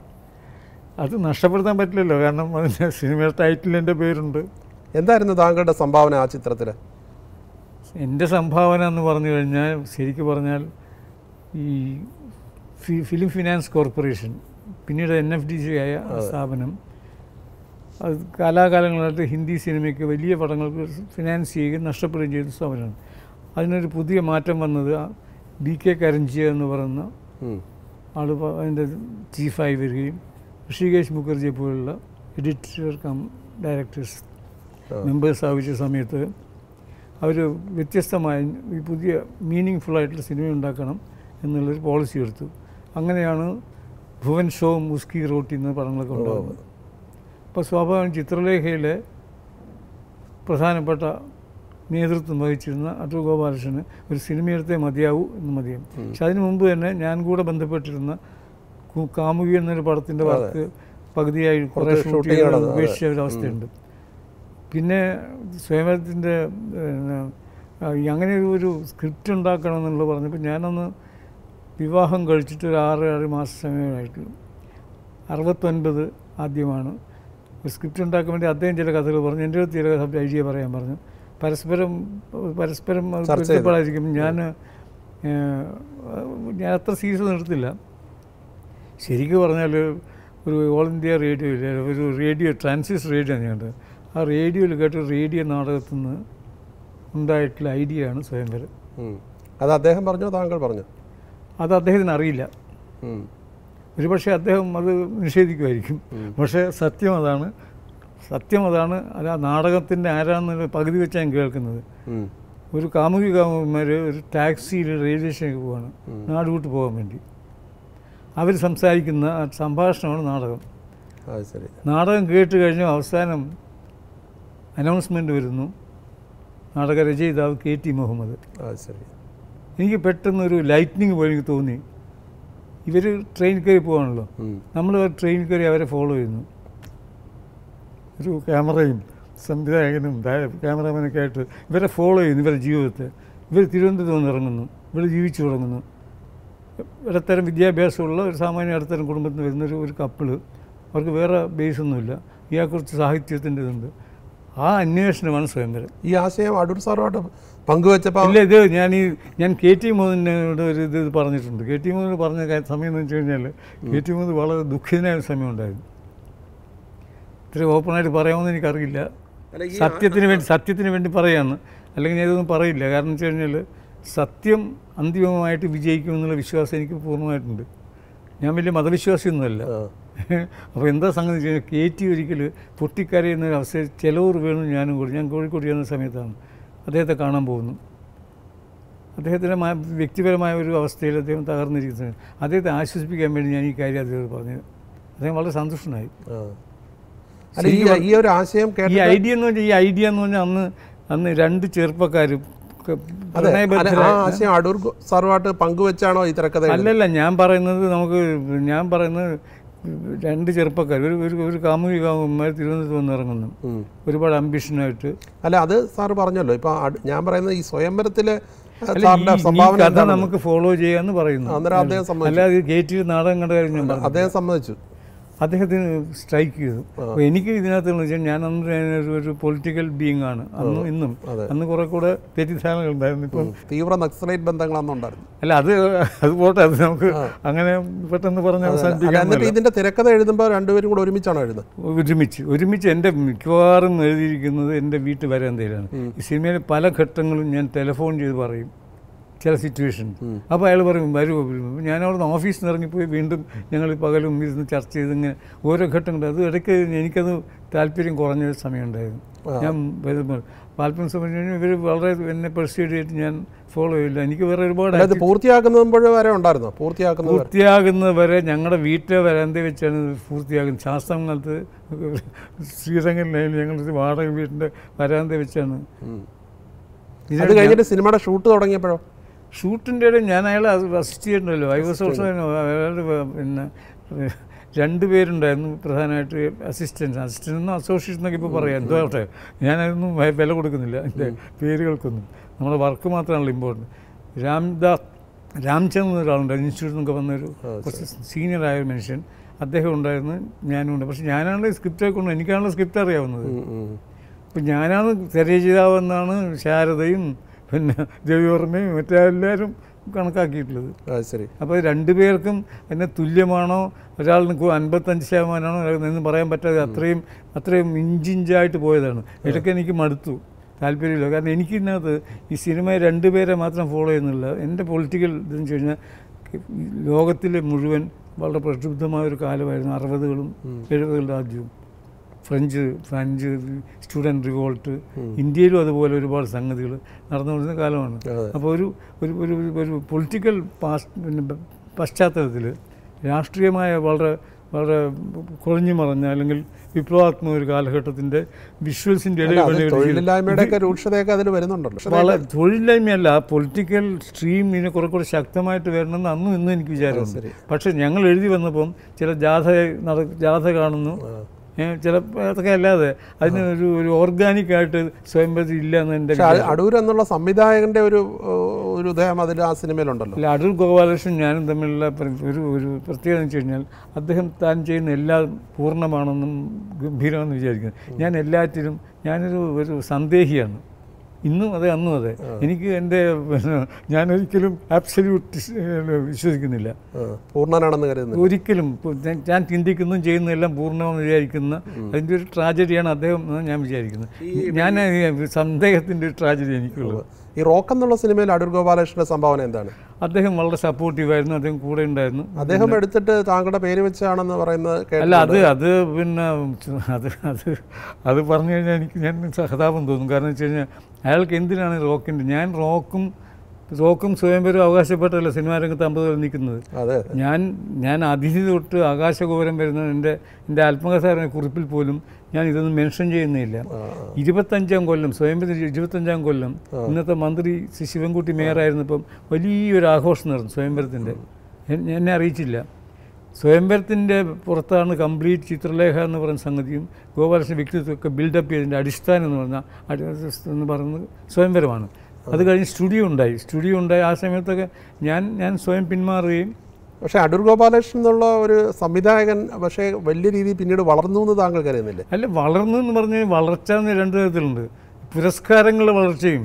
അത് നഷ്ടപ്പെടുത്താൻ പറ്റില്ലല്ലോ കാരണം അതിൻ്റെ സിനിമയുടെ ടൈറ്റിൽ എൻ്റെ പേരുണ്ട് എന്തായിരുന്നു താങ്കളുടെ സംഭാവന ആ ചിത്രത്തിൽ എൻ്റെ സംഭാവന എന്ന് പറഞ്ഞു കഴിഞ്ഞാൽ ശരിക്കും പറഞ്ഞാൽ ഈ ഫി- ഫിലിം ഫിനാൻസ് കോർപ്പറേഷൻ പിന്നീട് എൻ എഫ് ഡി സി ആയ ആ സ്ഥാപനം അത് കാലാകാലങ്ങളായിട്ട് ഹിന്ദി സിനിമയ്ക്ക് വലിയ പടങ്ങൾക്ക് ഫിനാൻസ് ചെയ്യുകയും നഷ്ടപ്പെടുകയും ചെയ്ത സ്ഥാപനമാണ് അതിനൊരു പുതിയ മാറ്റം വന്നത് ബി കെ കരഞ്ചിയ എന്ന് പറയുന്ന ഉം. ആൾ അതിൻ്റെ ചീഫായി വരികയും ഋഷികേശ് മുഖർജിയെ പോലുള്ള എഡിറ്റർ കം ഡയറക്ടേഴ്സ് ആ. മെമ്പേഴ്സ് ആവശ്യ സമയത്ത് അവർ വ്യത്യസ്തമായ ഈ പുതിയ മീനിങ് ഫുള്ളായിട്ടുള്ള സിനിമ ഉണ്ടാക്കണം എന്നുള്ളൊരു പോളിസി എടുത്തു അങ്ങനെയാണ് ഭുവൻ ഷോ മുസ്കി റോട്ടി എന്ന പടങ്ങളൊക്കെ ഉണ്ടാകുന്നത് അപ്പോൾ സ്വാഭാവികം ചിത്രലേഖയിലെ പ്രധാനപ്പെട്ട നേതൃത്വം വഹിച്ചിരുന്ന അടൂർ ഗോപാലകൃഷ്ണന് ഒരു സിനിമയെടുത്തേ മതിയാവൂ എന്ന് മതിയാവും പക്ഷെ അതിനു മുമ്പ് തന്നെ ഞാൻ കൂടെ ബന്ധപ്പെട്ടിരുന്ന കു- കാമുകി എന്നൊരു പടത്തിൻ്റെ വർക്ക് പകുതിയായി കുറേ കുറച്ച് ഷൂട്ട് shooting ചെയ്യാൻ നടന്നു, അതെ. ഉപേക്ഷിച്ച ഒരവസ്ഥയുണ്ട് പിന്നെ സ്വയംവരത്തിൻ്റെ അങ്ങനെ ഒരു- ഒരു സ്ക്രിപ്റ്റ് ഉണ്ടാക്കണം എന്നുള്ളത് പറഞ്ഞപ്പോൾ ഞാനന്ന് വിവാഹം കഴിച്ചിട്ട് ഒരു ആറ് ഏഴ് മാസം സമയമായിട്ടുള്ളൂ അറുപത്തൊൻപത് ആദ്യമാണ് ഒരു സ്ക്രിപ്റ്റ് ഉണ്ടാക്കാൻ വേണ്ടി അദ്ദേഹം ചില കഥകൾ പറഞ്ഞു എൻ്റെ അടുത്ത് ചില കഥ ഐഡിയ പറയാൻ പറഞ്ഞു പരസ്പരം പരസ്പരം അത് ചർച്ച ചെയ്തു. പൊരുത്തപ്പെടാതിരിക്കും ഞാൻ ഏഹ്, ഞാൻ അത്ര സീരിയസ് നിർത്തില്ല ശരിക്കും പറഞ്ഞാൽ ഒരു ഓൾ ഇന്ത്യ റേഡിയോയിൽ ഒരു റേഡിയോ ട്രാൻസിസ് റേഡിയോ ആണ് ഞാൻ കണ്ടത് ആ റേഡിയോയിൽ കേട്ട റേഡിയോ നാടകത്തിൽ നിന്ന് ഉണ്ടായിട്ടുള്ള ഐഡിയ ആണ് സ്വയംവരം ഉം. അത് അദ്ദേഹം പറഞ്ഞോ താങ്കൾ പറഞ്ഞു അത് അദ്ദേഹത്തിന് അറിയില്ല ഉം. ഒരുപക്ഷെ അദ്ദേഹം അത് നിഷേധിക്കുമായിരിക്കും പക്ഷേ സത്യം അതാണ് സത്യം അതാണ് അത് ആ നാടകത്തിൻ്റെ ആരാന്ന് പകുതി വെച്ച് ഞാൻ കേൾക്കുന്നത് ഉം. ഒരു കാമുകി കാമുകന്മാർ ഒരു ടാക്സിയിൽ റെയിൽവേ സ്റ്റേഷനിലേക്ക് പോവാണ് നാട് വിട്ട് പോകാൻ വേണ്ടി അവർ സംസാരിക്കുന്ന ആ സംഭാഷണമാണ് നാടകം അത് ശരി നാടകം കേട്ട് കഴിഞ്ഞു അവസാനം അനൗൺസ്മെൻറ്റ് വരുന്നു നാടക രചയിതാവ് കെ ടി മുഹമ്മദ് അത് ശരി എനിക്ക് പെട്ടെന്നൊരു ലൈറ്റ്നിങ് പോലെ എനിക്ക് തോന്നി ഇവർ ട്രെയിൻ കയറി പോകാണല്ലോ ഉം. നമ്മൾ ട്രെയിൻ കയറി അവരെ ഫോളോ ചെയ്യുന്നു ഒരു ക്യാമറയും സംവിധായകനും ഡയ- ക്യാമറാമാനൊക്കെ ആയിട്ട് ഇവരെ ഫോളോ ചെയ്യുന്നു ഇവരുടെ ജീവിതത്തെ ഇവർ തിരുവനന്തപുരത്ത് വന്ന് ഇറങ്ങുന്നു ഇവർ ജീവിച്ചു തുടങ്ങുന്നു ഇടത്തരം വിദ്യാഭ്യാസമുള്ള ഒരു സാമാന്യ ഇടത്തരം കുടുംബത്തിൽ നിന്ന് വരുന്നൊരു ഒരു കപ്പിള് അവർക്ക് വേറെ ബേസൊന്നുമില്ല ഇയാൾക്കുറിച്ച് സാഹിത്യത്തിൻ്റെ ഇതുണ്ട് ആ അന്വേഷണമാണ് സ്വയംവരം ഈ ആശയം അടൂർ സാറുമായിട്ട് പങ്കുവെച്ചപ്പോൾ ഇല്ല ഇത് ഞാൻ ഈ ഞാൻ കെ ടി മോഹനോട് ഒരു ഇത് പറഞ്ഞിട്ടുണ്ട് കെ ടി മോഹൻ പറഞ്ഞ കാര്യം സമയം എന്ന് വെച്ച് കഴിഞ്ഞാൽ കെ ടി മോഹൻ വളരെ ദുഃഖിതനായ ഒരു സമയം ഉണ്ടായിരുന്നു ഇത്ര ഓപ്പണായിട്ട് പറയാമെന്ന് എനിക്കറിയില്ല അല്ല, ഈ സത്യത്തിന് വേണ്ടി സത്യത്തിന് വേണ്ടി പറയാണ് അല്ലെങ്കിൽ ഞാൻ ഇതൊന്നും പറയില്ല കാരണം വെച്ച് കഴിഞ്ഞാൽ സത്യം അന്തിമമായിട്ട് വിജയിക്കുമെന്നുള്ള വിശ്വാസം എനിക്ക് പൂർണ്ണമായിട്ടുണ്ട് ഞാൻ വലിയ മതവിശ്വാസിയൊന്നുമല്ല ആ. അപ്പോൾ എന്താ സംഗതി വെച്ച് കഴിഞ്ഞാൽ കെ ടി ഒരിക്കൽ പൊട്ടിക്കരയുന്ന ഒരു അവസ്ഥയിൽ ചിലവർ വീണു ഞാനും കൂടി ഞാൻ കോഴിക്കോട് ചെന്ന സമയത്താണ് അദ്ദേഹത്തെ കാണാൻ പോകുന്നു അദ്ദേഹത്തിൻ്റെ മാ- വ്യക്തിപരമായ ഒരു അവസ്ഥയിൽ അദ്ദേഹം തകർന്നിരിക്കുന്നത് അദ്ദേഹത്തെ ആശ്വസിപ്പിക്കാൻ വേണ്ടി ഞാൻ ഈ കാര്യം അദ്ദേഹത്തോട് പറഞ്ഞത് അദ്ദേഹം വളരെ സന്തുഷ്ടനായി ആ. അല്ല ഈ ഈ ഒരു ആശയം ഈ കേട്ടിട്ട് ഐഡിയ എന്ന് പറഞ്ഞാൽ ഈ ഐഡിയ എന്ന് പറഞ്ഞാൽ അന്ന് അന്ന് രണ്ട് ചെറുപ്പക്കാരും ക- അതെ അല്ല, ആ പ്രണയബദ്ധരായ- ആശയം അടൂർ ഗോ- സാറുമായിട്ട് പങ്കുവെച്ചാണോ ഈ തിരക്കഥ എഴുതുന്നത്? അല്ലല്ല ഞാൻ പറയുന്നത് നമുക്ക് ഞാൻ പറയുന്നത് രണ്ട് ചെറുപ്പക്കാർ ഒരു ഒരു ഒരു കാമുകി കാമുകന്മാർ തിരുവനന്തപുരത്ത് വന്ന് ഇറങ്ങുന്നു ഉം. ഒരുപാട് അംബിഷനായിട്ട് അല്ല അത് സാറ് പറഞ്ഞല്ലോ ഇപ്പൊ അട്- ഞാൻ പറയുന്നത് ഈ സ്വയംവരത്തിലെ ആ, അല്ല, സാറിന്റെ ഈ- ഈ സംഭാവന കഥ എന്താണെന്ന്. നമുക്ക് ഫോളോ ചെയ്യാന്ന് പറയുന്നു അന്നേരം അദ്ദേഹം സമ്മതിച്ചു അല്ലാതെ കയറ്റി നാടകം കണ്ട കാര്യം ഞാൻ പറഞ്ഞു അദ്ദേഹം സമ്മതിച്ചു അദ്ദേഹത്തിന് സ്ട്രൈക്ക് ചെയ്തു അപ്പോൾ എനിക്ക് ഇതിനകത്ത് വെച്ചാൽ ഞാൻ അന്ന് ഞാനൊരു ഒരു പൊളിറ്റിക്കൽ ബീങ് ആണ് അന്നും ഇന്നും അതെ. അന്ന് കുറെ കൂടെ തെറ്റിദ്ധാരണകൾ ഉണ്ടായിരുന്നു ഇപ്പം തീവ്ര നക്സലൈറ്റ് ബന്ധങ്ങളാണെന്നുണ്ടായിരുന്നു അല്ല അത് അത് പോട്ടെ അത് നമുക്ക് അങ്ങനെ പെട്ടെന്ന് പറഞ്ഞ് അല്ല, അവസാനിപ്പിക്കാൻ എന്നിട്ട് ഇതിന്റെ തിരക്കഥ എഴുതുമ്പോൾ രണ്ടുപേരും കൂടെ ഒരുമിച്ചാണോ എഴുതുന്നത് ഒരുമിച്ച് ഒരുമിച്ച് എൻ്റെ മിക്കവാറും എഴുതിയിരിക്കുന്നത് എൻ്റെ വീട്ടു വരാന്തയിലാണ് ഈ സിനിമയിലെ പല ഘട്ടങ്ങളും ഞാൻ ടെലിഫോൺ ചെയ്ത് പറയും ചില സിറ്റുവേഷൻ അപ്പോൾ അയാൾ പറയും വരൂ ഞാൻ അവിടെ ഓഫീസിൽ നിന്ന് ഇറങ്ങിപ്പോയി വീണ്ടും ഞങ്ങൾ പകലും ഇരുന്ന് ചർച്ച ചെയ്ത് ഇങ്ങനെ ഓരോ ഘട്ടങ്ങൾ അത് ഇടയ്ക്ക് എനിക്കത് താല്പര്യം കുറഞ്ഞ ഒരു സമയമുണ്ടായിരുന്നു ഞാൻ വരുമ്പോൾ താല്പര്യം സമയം ഇവർ വളരെ എന്നെ പെർസ്യൂഡ് ചെയ്തിട്ട് ഞാൻ ഫോളോ ചെയ്യില്ല എനിക്ക് വേറെ ഒരുപാട് അല്ല, ഇത് പൂർത്തിയാക്കുന്നതുമ്പോൾ വരെ ഉണ്ടായിരുന്നോ പൂർത്തിയാക്കുന്നത് വരെ? പൂർത്തിയാകുന്നത് വരെ ഞങ്ങളുടെ വീട്ടിലെ വരാന്ത വെച്ചാണ് ഇത് പൂർത്തിയാകുന്നത് ശാസ്ത്രകാലത്ത് ശ്രീരംഗനിലായാലും ഞങ്ങളുടെ വാടക വീട്ടിൻ്റെ വരാന്ത വെച്ചാണ് ഉം. ഇതിന് അത് കഴിഞ്ഞിട്ട് സിനിമയുടെ ഷൂട്ട് തുടങ്ങിയപ്പോഴോ ഷൂട്ടിൻ്റെ ഇടയിൽ ഞാൻ അയാളെ അസിസ്റ്റ് ചെയ്തിട്ടുണ്ടല്ലോ ഐ വാസ് ഓൾസോ അയാളുടെ പിന്നെ രണ്ട് പേരുണ്ടായിരുന്നു പ്രധാനമായിട്ട് അസിസ്റ്റൻസ് അസിസ്റ്റൻ്റ് എന്നോ അസോസിയേറ്റ് എന്നൊക്കെ ഇപ്പോൾ പറയാം എന്തോ ആവട്ടെ ഞാനതൊന്നും വെ- വില കൊടുക്കുന്നില്ല എൻ്റെ പേരുകൾക്കൊന്നും നമ്മുടെ വർക്ക് മാത്രമാണല്ലോ ഇമ്പോർട്ടൻറ്റ് രാംദാസ് രാംചന്ദ് എന്നൊരാളുണ്ട് ഇൻസ്റ്റിറ്റ്യൂട്ടിൽ നിന്നൊക്കെ വന്നൊരു കുറച്ച് സീനിയറായ ഒരു മനുഷ്യൻ അദ്ദേഹം ഉണ്ടായിരുന്നു ഞാനും ഉണ്ട് പക്ഷേ ഞാനാണ് സ്ക്രിപ്റ്റ് കൊണ്ട് എനിക്കാണല്ലോ സ്ക്രിപ്റ്റ് അറിയാവുന്നത് ഉം, ഉം. അപ്പം ഞാനാണ് രചയിതാവെന്നാണ് ശാരദയും പിന്നെ രവിവർമ്മയും മറ്റെല്ലാവരും കണക്കാക്കിയിട്ടുള്ളത് അത് ശരി അപ്പോൾ രണ്ടുപേർക്കും എന്നെ തുല്യമാണോ ഒരാളിന് കു- അൻപത്തഞ്ച് ശതമാനമാണോ ഒരാൾക്ക് എന്ന് പറയാൻ പറ്റാതെ അത്രയും അത്രയും ഇഞ്ചിഞ്ചായിട്ട് പോയതാണ് ഇടയ്ക്ക് എനിക്ക് മടുത്തു താല്പര്യമില്ല കാരണം എനിക്ക് ഇതിനകത്ത് ഈ സിനിമയെ രണ്ടുപേരെ മാത്രം ഫോളോ ചെയ്യുന്നില്ല എൻ്റെ പൊളിറ്റിക്കൽ ഇതെന്ന് വെച്ച് കഴിഞ്ഞാൽ ഈ ലോകത്തിലെ മുഴുവൻ വളരെ പ്രക്ഷുബ്ധമായ ഒരു കാലമായിരുന്നു അറുപതുകളും എഴുപതുകളുടെ ആദ്യവും ഫ്രഞ്ച് ഫ്രഞ്ച് സ്റ്റുഡൻറ് റിവോൾട്ട് ഇന്ത്യയിലും അതുപോലെ ഒരുപാട് സംഗതികൾ നടന്നുകൊണ്ടിരുന്ന കാലമാണ് അതെ. അപ്പോൾ ഒരു ഒരു ഒരു ഒരു- ഒരു പൊളിറ്റിക്കൽ പാസ് പിന്നെ പ- പശ്ചാത്തലത്തിൽ രാഷ്ട്രീയമായ വളരെ വളരെ കുഴഞ്ഞു മറഞ്ഞ അല്ലെങ്കിൽ വിപ്ലവാത്മക ഒരു കാലഘട്ടത്തിൻ്റെ വിഷ്വൽസിൻ്റെ അല്ല, ഇടയിൽ അത് വേണ്ടി ഒരു തൊഴിലില്ലായ്മയുടെ ഒക്കെ രൂക്ഷതയൊക്കെ അതിൽ വരുന്നുണ്ടല്ലോ വളരെ തൊഴിലില്ലായ്മയല്ല പൊളിറ്റിക്കൽ സ്ട്രീം ഇതിനെ കുറെ കൂടെ ശക്തമായിട്ട് വരണമെന്ന് അന്നും ഇന്നും എനിക്ക് വിചാരമുണ്ട് ശരി. പക്ഷേ ഞങ്ങൾ എഴുതി വന്നപ്പം ചില ജാഥ നട ജാഥ കാണുന്നു ഏ, ചില അതൊക്കെ അല്ലാതെ അതിന് ഒരു ഒരു ഓർഗാനിക് ആയിട്ട് സ്വയംഭരത്തിൽ ഇല്ല എന്ന് എൻ്റെ പക്ഷെ അ- അടൂർ എന്നുള്ള സംവിധായകന്റെ ഒരു ഏഹ്, ഒരു ഉദയം അതിൽ ആ സിനിമയിലുണ്ടല്ലോ അല്ല അടൂർ ഗോപാലകൃഷ്ണൻ ഞാനും തമ്മിലുള്ള പ്ര- ഒരു ഒരു പ്രത്യേകത എന്ന് വെച്ച് കഴിഞ്ഞാൽ അദ്ദേഹം താൻ ചെയ്യുന്ന എല്ലാം പൂർണ്ണമാണെന്നും ഗംഭീരമാണെന്ന് വിചാരിക്കുന്നു ഞാൻ എല്ലാറ്റിലും ഞാനൊരു ഒരു സന്ദേഹിയാണ് ഇന്നും അതെ അന്നും അതെ എനിക്ക് എൻ്റെ പിന്നെ ഞാനൊരിക്കലും ആബ്സല്യൂട്ട് വിശ്വസിക്കുന്നില്ല ആ, പൂർണ്ണനാണെന്ന് കരുതുന്നു ഒരിക്കലും ഇപ്പൊ ഞാൻ- ഞാൻ ചിന്തിക്കുന്നതും ചെയ്യുന്നതെല്ലാം പൂർണ്ണമെന്ന് വിചാരിക്കുന്ന അതിൻ്റെ ഒരു ട്രാജഡിയാണ് അദ്ദേഹം എന്ന് ഞാൻ വിചാരിക്കുന്നത് ഞാൻ ഈ സന്ദേഹത്തിൻ്റെ ഒരു ട്രാജഡി എനിക്കുള്ളത് ഈ റോക്ക് എന്നുള്ള സിനിമയിൽ അടൂർ ഗോപാലകൃഷ്ണന്റെ സംഭാവന എന്താണ് അദ്ദേഹം വളരെ സപ്പോർട്ടീവായിരുന്നു അദ്ദേഹം കൂടെ ഉണ്ടായിരുന്നു അദ്ദേഹം എടുത്തിട്ട് താങ്കളുടെ പേര് വെച്ചാണെന്ന് പറയുന്നത് കേട്ടു അല്ല അത് അത് പിന്നെ അത് അത് അത് പറഞ്ഞു കഴിഞ്ഞാൽ എനിക്ക് ഞാൻ സഹതാപം തോന്നും കാരണം വെച്ച് കഴിഞ്ഞാൽ അയാൾക്ക് എന്തിനാണ് റോക്കിൻ്റെ ഞാൻ റോക്കും റോക്കും സ്വയംവരും അവകാശപ്പെട്ടല്ല സിനിമാ രംഗത്ത് അമ്പത് കൊല്ലം നിൽക്കുന്നത് അതെ ഞാൻ ഞാൻ അതിഥി തൊട്ട് ആകാശഗോപുരം വരുന്ന എൻ്റെ എൻ്റെ ആത്മകഥാരണ കുറിപ്പിൽ പോലും ഞാൻ ഇതൊന്നും മെൻഷൻ ചെയ്യുന്നില്ല ഇരുപത്തഞ്ചാം കൊല്ലം സ്വയംഭര ഇരുപത്തഞ്ചാം കൊല്ലം ഇന്നത്തെ മന്ത്രി ശ്രീ ശിവൻകുട്ടി മേയറായിരുന്നപ്പം വലിയൊരു ആഘോഷം നടന്നു സ്വയംവരത്തിൻ്റെ എൻ- എന്നെ അറിയിച്ചില്ല സ്വയംവരത്തിൻ്റെ പുറത്താണ് കംപ്ലീറ്റ് ചിത്രലേഖ എന്ന് പറയുന്ന സംഗതിയും ഗോപാലകൃഷ്ണ വ്യക്തിത്വമൊക്കെ ബിൽഡപ്പ് ചെയ്തതിൻ്റെ അടിസ്ഥാനം എന്ന് പറഞ്ഞാൽ അടി- എന്ന് പറയുന്നത് സ്വയംവരമാണ് അത് കഴിഞ്ഞ് സ്റ്റുഡിയോ ഉണ്ടായി സ്റ്റുഡിയോ ഉണ്ടായി ആ സമയത്തൊക്കെ ഞാൻ ഞാൻ സ്വയം പിന്മാറുകയും പക്ഷേ അടൂർ ഗോപാലകൃഷ്ണൻ എന്നുള്ള ഒരു സംവിധായകൻ പക്ഷേ വലിയ രീതിയിൽ പിന്നീട് വളർന്നു എന്ന് താങ്കൾ കരുതുന്നില്ലേ അല്ല വളർന്നു എന്ന് പറഞ്ഞാൽ വളർച്ച എന്ന് രണ്ട് തരത്തിലുണ്ട് പുരസ്കാരങ്ങളുടെ വളർച്ചയും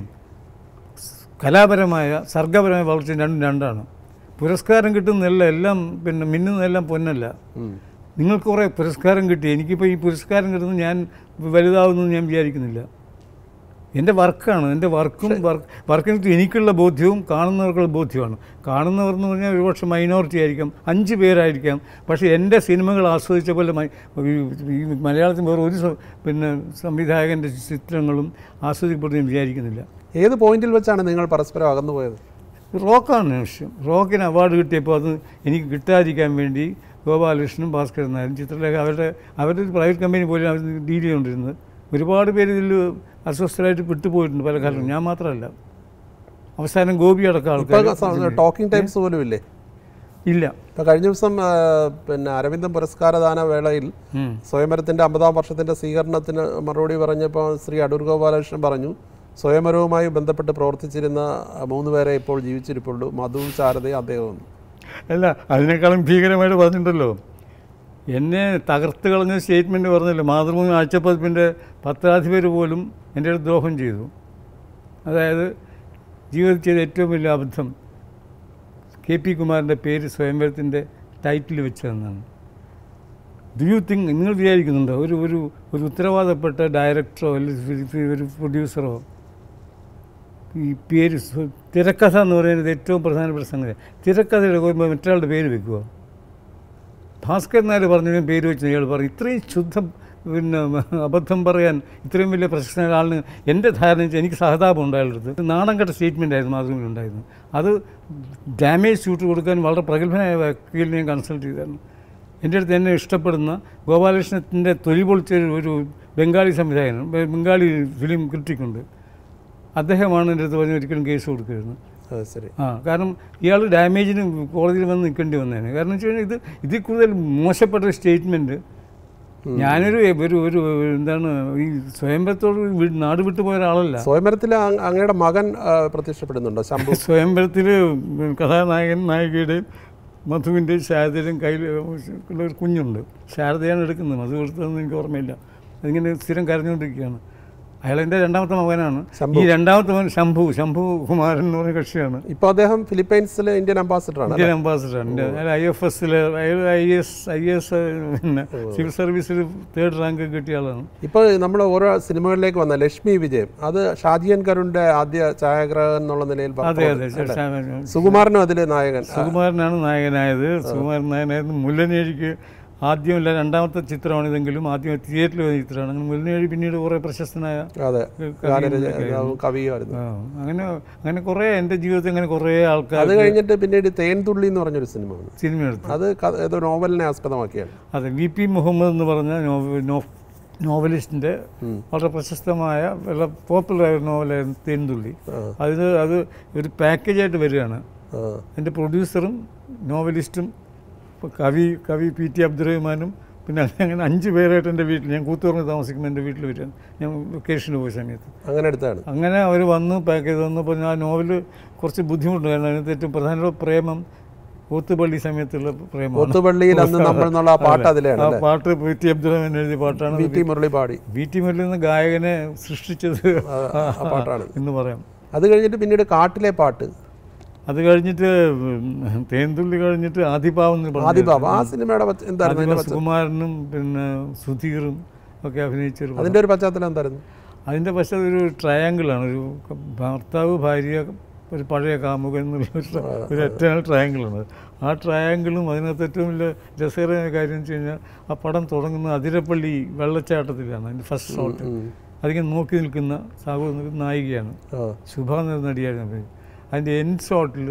കലാപരമായ സർഗപരമായ വളർച്ചയും രണ്ടും രണ്ടാണ് പുരസ്കാരം കിട്ടുന്നതല്ല എല്ലാം പിന്നെ മിന്നുന്നതെല്ലാം പൊന്നല്ല ഉം. നിങ്ങൾക്ക് കുറേ പുരസ്കാരം കിട്ടി എനിക്കിപ്പോൾ ഈ പുരസ്കാരം കിട്ടുന്നത് ഞാൻ വലുതാവുമെന്ന് ഞാൻ വിചാരിക്കുന്നില്ല എൻ്റെ വർക്കാണ് എൻ്റെ വർക്കും വർക്ക് വർക്കിന് എനിക്കുള്ള ബോധ്യവും കാണുന്നവർക്കുള്ള ബോധ്യമാണ് കാണുന്നവർ എന്ന് പറഞ്ഞാൽ ഒരുപക്ഷെ മൈനോറിറ്റി ആയിരിക്കാം അഞ്ച് പേരായിരിക്കാം പക്ഷേ എൻ്റെ സിനിമകൾ ആസ്വദിച്ച പോലെ മൈ- ഈ- ഈ മലയാളത്തിൽ വേറെ ഒരു സ- പിന്നെ സംവിധായകൻ്റെ ചിത്രങ്ങളും ആസ്വദിക്കപ്പെടുന്നു ഞാൻ വിചാരിക്കുന്നില്ല ഏത് പോയിന്റിൽ വെച്ചാണ് നിങ്ങൾ പരസ്പരം അകന്നു പോയത് റോക്കാണ് വിഷയം റോക്കിന് അവാർഡ് കിട്ടിയപ്പോൾ അത് എനിക്ക് കിട്ടാതിരിക്കാൻ വേണ്ടി ഗോപാലകൃഷ്ണനും ഭാസ്കരൻ നായരും ചിത്രലേഖ അവരുടെ അവരുടെ ഒരു പ്രൈവറ്റ് കമ്പനി പോലും അവർ ഡീൽ ചെയ്തുകൊണ്ടിരുന്നത് ഒരുപാട് പേര് ഇതിൽ അസ്വസ്ഥരായിട്ട് വിട്ടുപോയിട്ടുണ്ട് പല കാലവും ഞാൻ മാത്രമല്ല അവസാനം ഗോപി അടക്കം ഇപ്പൊ ആൾക്കാർ ടോക്കിംഗ് ടൈംസ് പോലും ഇല്ലേ ഇല്ല ഇപ്പൊ കഴിഞ്ഞ ദിവസം ആ, പിന്നെ അരവിന്ദൻ പുരസ്കാരദാന വേളയിൽ ഉം. സ്വയംവരത്തിന്റെ അമ്പതാം വർഷത്തിന്റെ സ്വീകരണത്തിന് മറുപടി പറഞ്ഞപ്പോൾ ശ്രീ അടൂർ ഗോപാലകൃഷ്ണൻ പറഞ്ഞു സ്വയംവരവുമായി ബന്ധപ്പെട്ട് പ്രവർത്തിച്ചിരുന്ന മൂന്ന് പേരെ ഇപ്പോൾ ജീവിച്ചിരിപ്പുള്ളൂ മധുവും ശാരദയും അദ്ദേഹവും അല്ല അതിനേക്കാളും ഭീകരമായിട്ട് പറഞ്ഞിട്ടുണ്ടല്ലോ എന്നെ തകർത്ത് കളഞ്ഞ സ്റ്റേറ്റ്മെൻറ്റ് പറഞ്ഞല്ലോ മാതൃഭൂമി ആഴ്ചപ്പതിപ്പിൻ്റെ പത്രാധിപർ പോലും എൻ്റെ അടുത്ത് ദ്രോഹം ചെയ്തു അതായത് ജീവിതത്തിൽ ചെയ്ത ഏറ്റവും വലിയ അബദ്ധം കെ പി കുമാറിൻ്റെ പേര് സ്വയംവരത്തിൻ്റെ ടൈറ്റിൽ വെച്ചതെന്നാണ് ഡു യു തിങ്ക് നിങ്ങൾ വിചാരിക്കുന്നുണ്ടോ ഒരു ഒരു ഒരു ഉത്തരവാദപ്പെട്ട ഡയറക്ടറോ അല്ലെങ്കിൽ ഒരു പ്രൊഡ്യൂസറോ ഈ പേര് സ്വ- തിരക്കഥ എന്ന് പറയുന്നത് ഏറ്റവും പ്രധാനപ്പെട്ട സംഗതി തിരക്കഥയുടെ പോകുമ്പോൾ മറ്റൊരാളുടെ പേര് വെക്കുക ഭാസ്കരൻ നായർ പറഞ്ഞു പേര് വെച്ച് അയാൾ പറയും ഇത്രയും ശുദ്ധ പിന്നെ അബദ്ധം പറയാൻ ഇത്രയും വലിയ പ്രശസ്തനായ ആളിന് എൻ്റെ ധാരണ വെച്ചാൽ എനിക്ക് സഹതാപം ഉണ്ടായിട്ട് നാണം കെട്ട സ്റ്റേറ്റ്മെൻ്റ് ആയിരുന്നു മാതൃഭൂമിയിൽ ഉണ്ടായിരുന്നു അത് ഡാമേജ് സ്യൂട്ട് കൊടുക്കാൻ വളരെ പ്രഗത്ഭനായ വക്കീലിനെ ഞാൻ കൺസൾട്ട് ചെയ്തായിരുന്നു എൻ്റെ അടുത്ത് എന്നെ ഇഷ്ടപ്പെടുന്ന ഗോപാലകൃഷ്ണത്തിൻ്റെ തൊലി പൊളിച്ച ഒരു- ഒരു ബംഗാളി സംവിധായകൻ ബെ- ബംഗാളി ഫിലിം ക്രിറ്റിക്കുണ്ട് അദ്ദേഹമാണ് എൻ്റെ അടുത്ത് പറഞ്ഞ് ഒരിക്കലും കേസ് കൊടുക്കരുത് അത് ശരി ആ കാരണം ഇയാൾ ഡാമേജിന് കോടതിയിൽ വന്ന് നിൽക്കേണ്ടി വന്നേനെ കാരണം വെച്ച് കഴിഞ്ഞാൽ ഇത് ഇതിൽ കൂടുതൽ മോശപ്പെട്ട ഒരു സ്റ്റേറ്റ്മെൻറ്റ് ഞാനൊരു ഒരു ഒരു എന്താണ് ഈ സ്വയംവരത്തോട് വി- നാട് വിട്ടു പോയ ഒരാളല്ല സ്വയംവരത്തിൽ അങ്- അങ്ങയുടെ മകൻ ആ, പ്രത്യക്ഷപ്പെടുന്നുണ്ടോ ശംഭു സ്വയംവരത്തിൽ കഥാനായകൻ നായികയുടെയും മധുവിൻ്റെയും ശാരദയുടെയും കയ്യിൽ ഉള്ള ഒരു കുഞ്ഞുണ്ട് ശാരദയാണ് എടുക്കുന്നത് മധു എടുത്തതെന്ന് എനിക്ക് ഓർമ്മയില്ല അതിങ്ങനെ സ്ഥിരം കരഞ്ഞുകൊണ്ടിരിക്കുകയാണ് അയാൾ എൻ്റെ രണ്ടാമത്തെ മകനാണ് ശംഭു. ഈ രണ്ടാമത്തെ മകൻ ശംഭു ശംഭു കുമാരൻ എന്ന് പറഞ്ഞ കക്ഷിയാണ് ഇപ്പോൾ അദ്ദേഹം ഫിലിപ്പൈൻസിലെ ഇന്ത്യൻ അംബാസിഡർ ആണ് ഇന്ത്യൻ അംബാസിഡറാണ് അയാൾ ഐ എഫ് എസിൽ ഐ എസ് ഐ എസ് പിന്നെ സിവിൽ സർവീസിൽ തേർഡ് റാങ്ക് കിട്ടിയ ആളാണ് ഇപ്പോൾ നമ്മൾ ഓരോ സിനിമകളിലേക്ക് വന്ന ലക്ഷ്മി വിജയം അത് ഷാജിയൻ കരുണിന്റെ ആദ്യ ഛായാഗ്രാഹകൻ എന്നുള്ള നിലയിൽ അതെ അതെ അല്ലേ? സുകുമാരനും അതിൽ നായകൻ സുകുമാരനാണ് നായകനായത് സുകുമാരൻ നായകനായത് മുല്ലനേഴിക്ക് ആദ്യമല്ല രണ്ടാമത്തെ ചിത്രമാണിതെങ്കിലും ആദ്യം തിയേറ്ററിൽ വന്ന ചിത്രമാണ് അങ്ങനെ മുല്ലനേഴി പിന്നീട് കുറേ പ്രശസ്തനായ അതെ കവിയും ഗാനരചന കവിയുമായിരുന്നു ആ, അങ്ങനെ അങ്ങനെ കുറേ എൻ്റെ ജീവിതത്തിൽ അങ്ങനെ കുറേ ആൾക്കാർ അത് കഴിഞ്ഞിട്ട് പിന്നീട് തേൻതുള്ളി എന്ന് പറഞ്ഞൊരു സിനിമ വന്നു സിനിമ എടുത്തു അത് ക- ഏതോ നോവലിനെ ആസ്പദമാക്കിയാണ് അതെ വി പി മുഹമ്മദ് എന്ന് പറഞ്ഞ നോവ- നോ- നോവലിസ്റ്റിൻ്റെ വളരെ പ്രശസ്തമായ വളരെ പോപ്പുലർ ആയ നോവലായിരുന്നു തേൻതുള്ളി ആ. അതിന് അത് ഒരു പാക്കേജായിട്ട് വരികയാണ് ആ, എൻ്റെ പ്രൊഡ്യൂസറും നോവലിസ്റ്റും ഇപ്പൊ കവി കവി പി ടി അബ്ദുറഹ്മാനും പിന്നെ അങ്ങനെ അഞ്ച് പേരായിട്ട് എൻ്റെ വീട്ടിൽ ഞാൻ കൂത്തുറങ്ങ് താമസിക്കുമ്പോൾ എൻ്റെ വീട്ടിൽ വരികയാണ് ഞാൻ വെക്കേഷന് പോയ സമയത്ത് അങ്ങനെ എടുത്താണ് അങ്ങനെ അവർ വന്നു പാക്ക് ചെയ്ത് വന്നപ്പോൾ ഞാൻ ആ നോവൽ കുറച്ച് ബുദ്ധിമുട്ടുണ്ട് കാരണം അതിനകത്ത് ഏറ്റവും പ്രധാനപ്പെട്ട പ്രേമം ഓത്തുപള്ളി സമയത്തുള്ള പ്രേമമാണ് ഒത്തുപള്ളിയിൽ അന്ന് നമ്മൾ എന്നുള്ള ആ പാട്ട് അതിലാണ് ആ അല്ലേ പാട്ട് പി ടി അബ്ദുറഹ്മാൻ എഴുതിയ പാട്ടാണ് വി ടി മുരളി പാടി വി ടി മുരളി എന്ന ഗായകനെ സൃഷ്ടിച്ചത് ആ, ആ പാട്ടാണ് എന്ന് പറയാം അത് കഴിഞ്ഞിട്ട് പിന്നീട് കാട്ടിലെ പാട്ട് അത് കഴിഞ്ഞിട്ട് ഉം, തേൻതുള്ളി കഴിഞ്ഞിട്ട് ആദിഭാവം എന്ന് പറഞ്ഞ ആദിബാബ ആ സിനിമയുടെ പച്ച- എന്തായിരുന്നു അതിന്റെ ആദിവാ പച്ച- സുകുമാരനും പിന്നെ സുധീറും ഒക്കെ അഭിനയിച്ചൊരു പടം. അതിന്റെ ഒരു പശ്ചാത്തലം എന്തായിരുന്നു അതിൻ്റെ പക്ഷേ ഒരു ട്രയാങ്കിളാണ് ഒരു ക- ഭർത്താവ് ഭാര്യ ഒരു പഴയ കാമുകൻ എന്നുള്ള ഒരു ട്ര- ഒരു എറ്റേണൽ ട്രയാങ്കിളാണ് ആ ട്രയാങ്കിളും അതിനകത്ത് ഏറ്റവും വലിയ രസകരമായ കാര്യം എന്ന് വെച്ച് കഴിഞ്ഞാൽ ആ പടം തുടങ്ങുന്നത് അതിരപ്പള്ളി വെള്ളച്ചാട്ടത്തിലാണ് അതിൻ്റെ ഫസ്റ്റ് ഷോട്ട് ഉം. അതിങ്ങനെ നോക്കി നിൽക്കുന്ന സാഹു നിൽക്കുന്ന നായികയാണ് ആ ശുഭ എന്ന നടിയായിരുന്നു അഭിനയിച്ചത്. അതിൻ്റെ എൻഡ് ഷോട്ടിൽ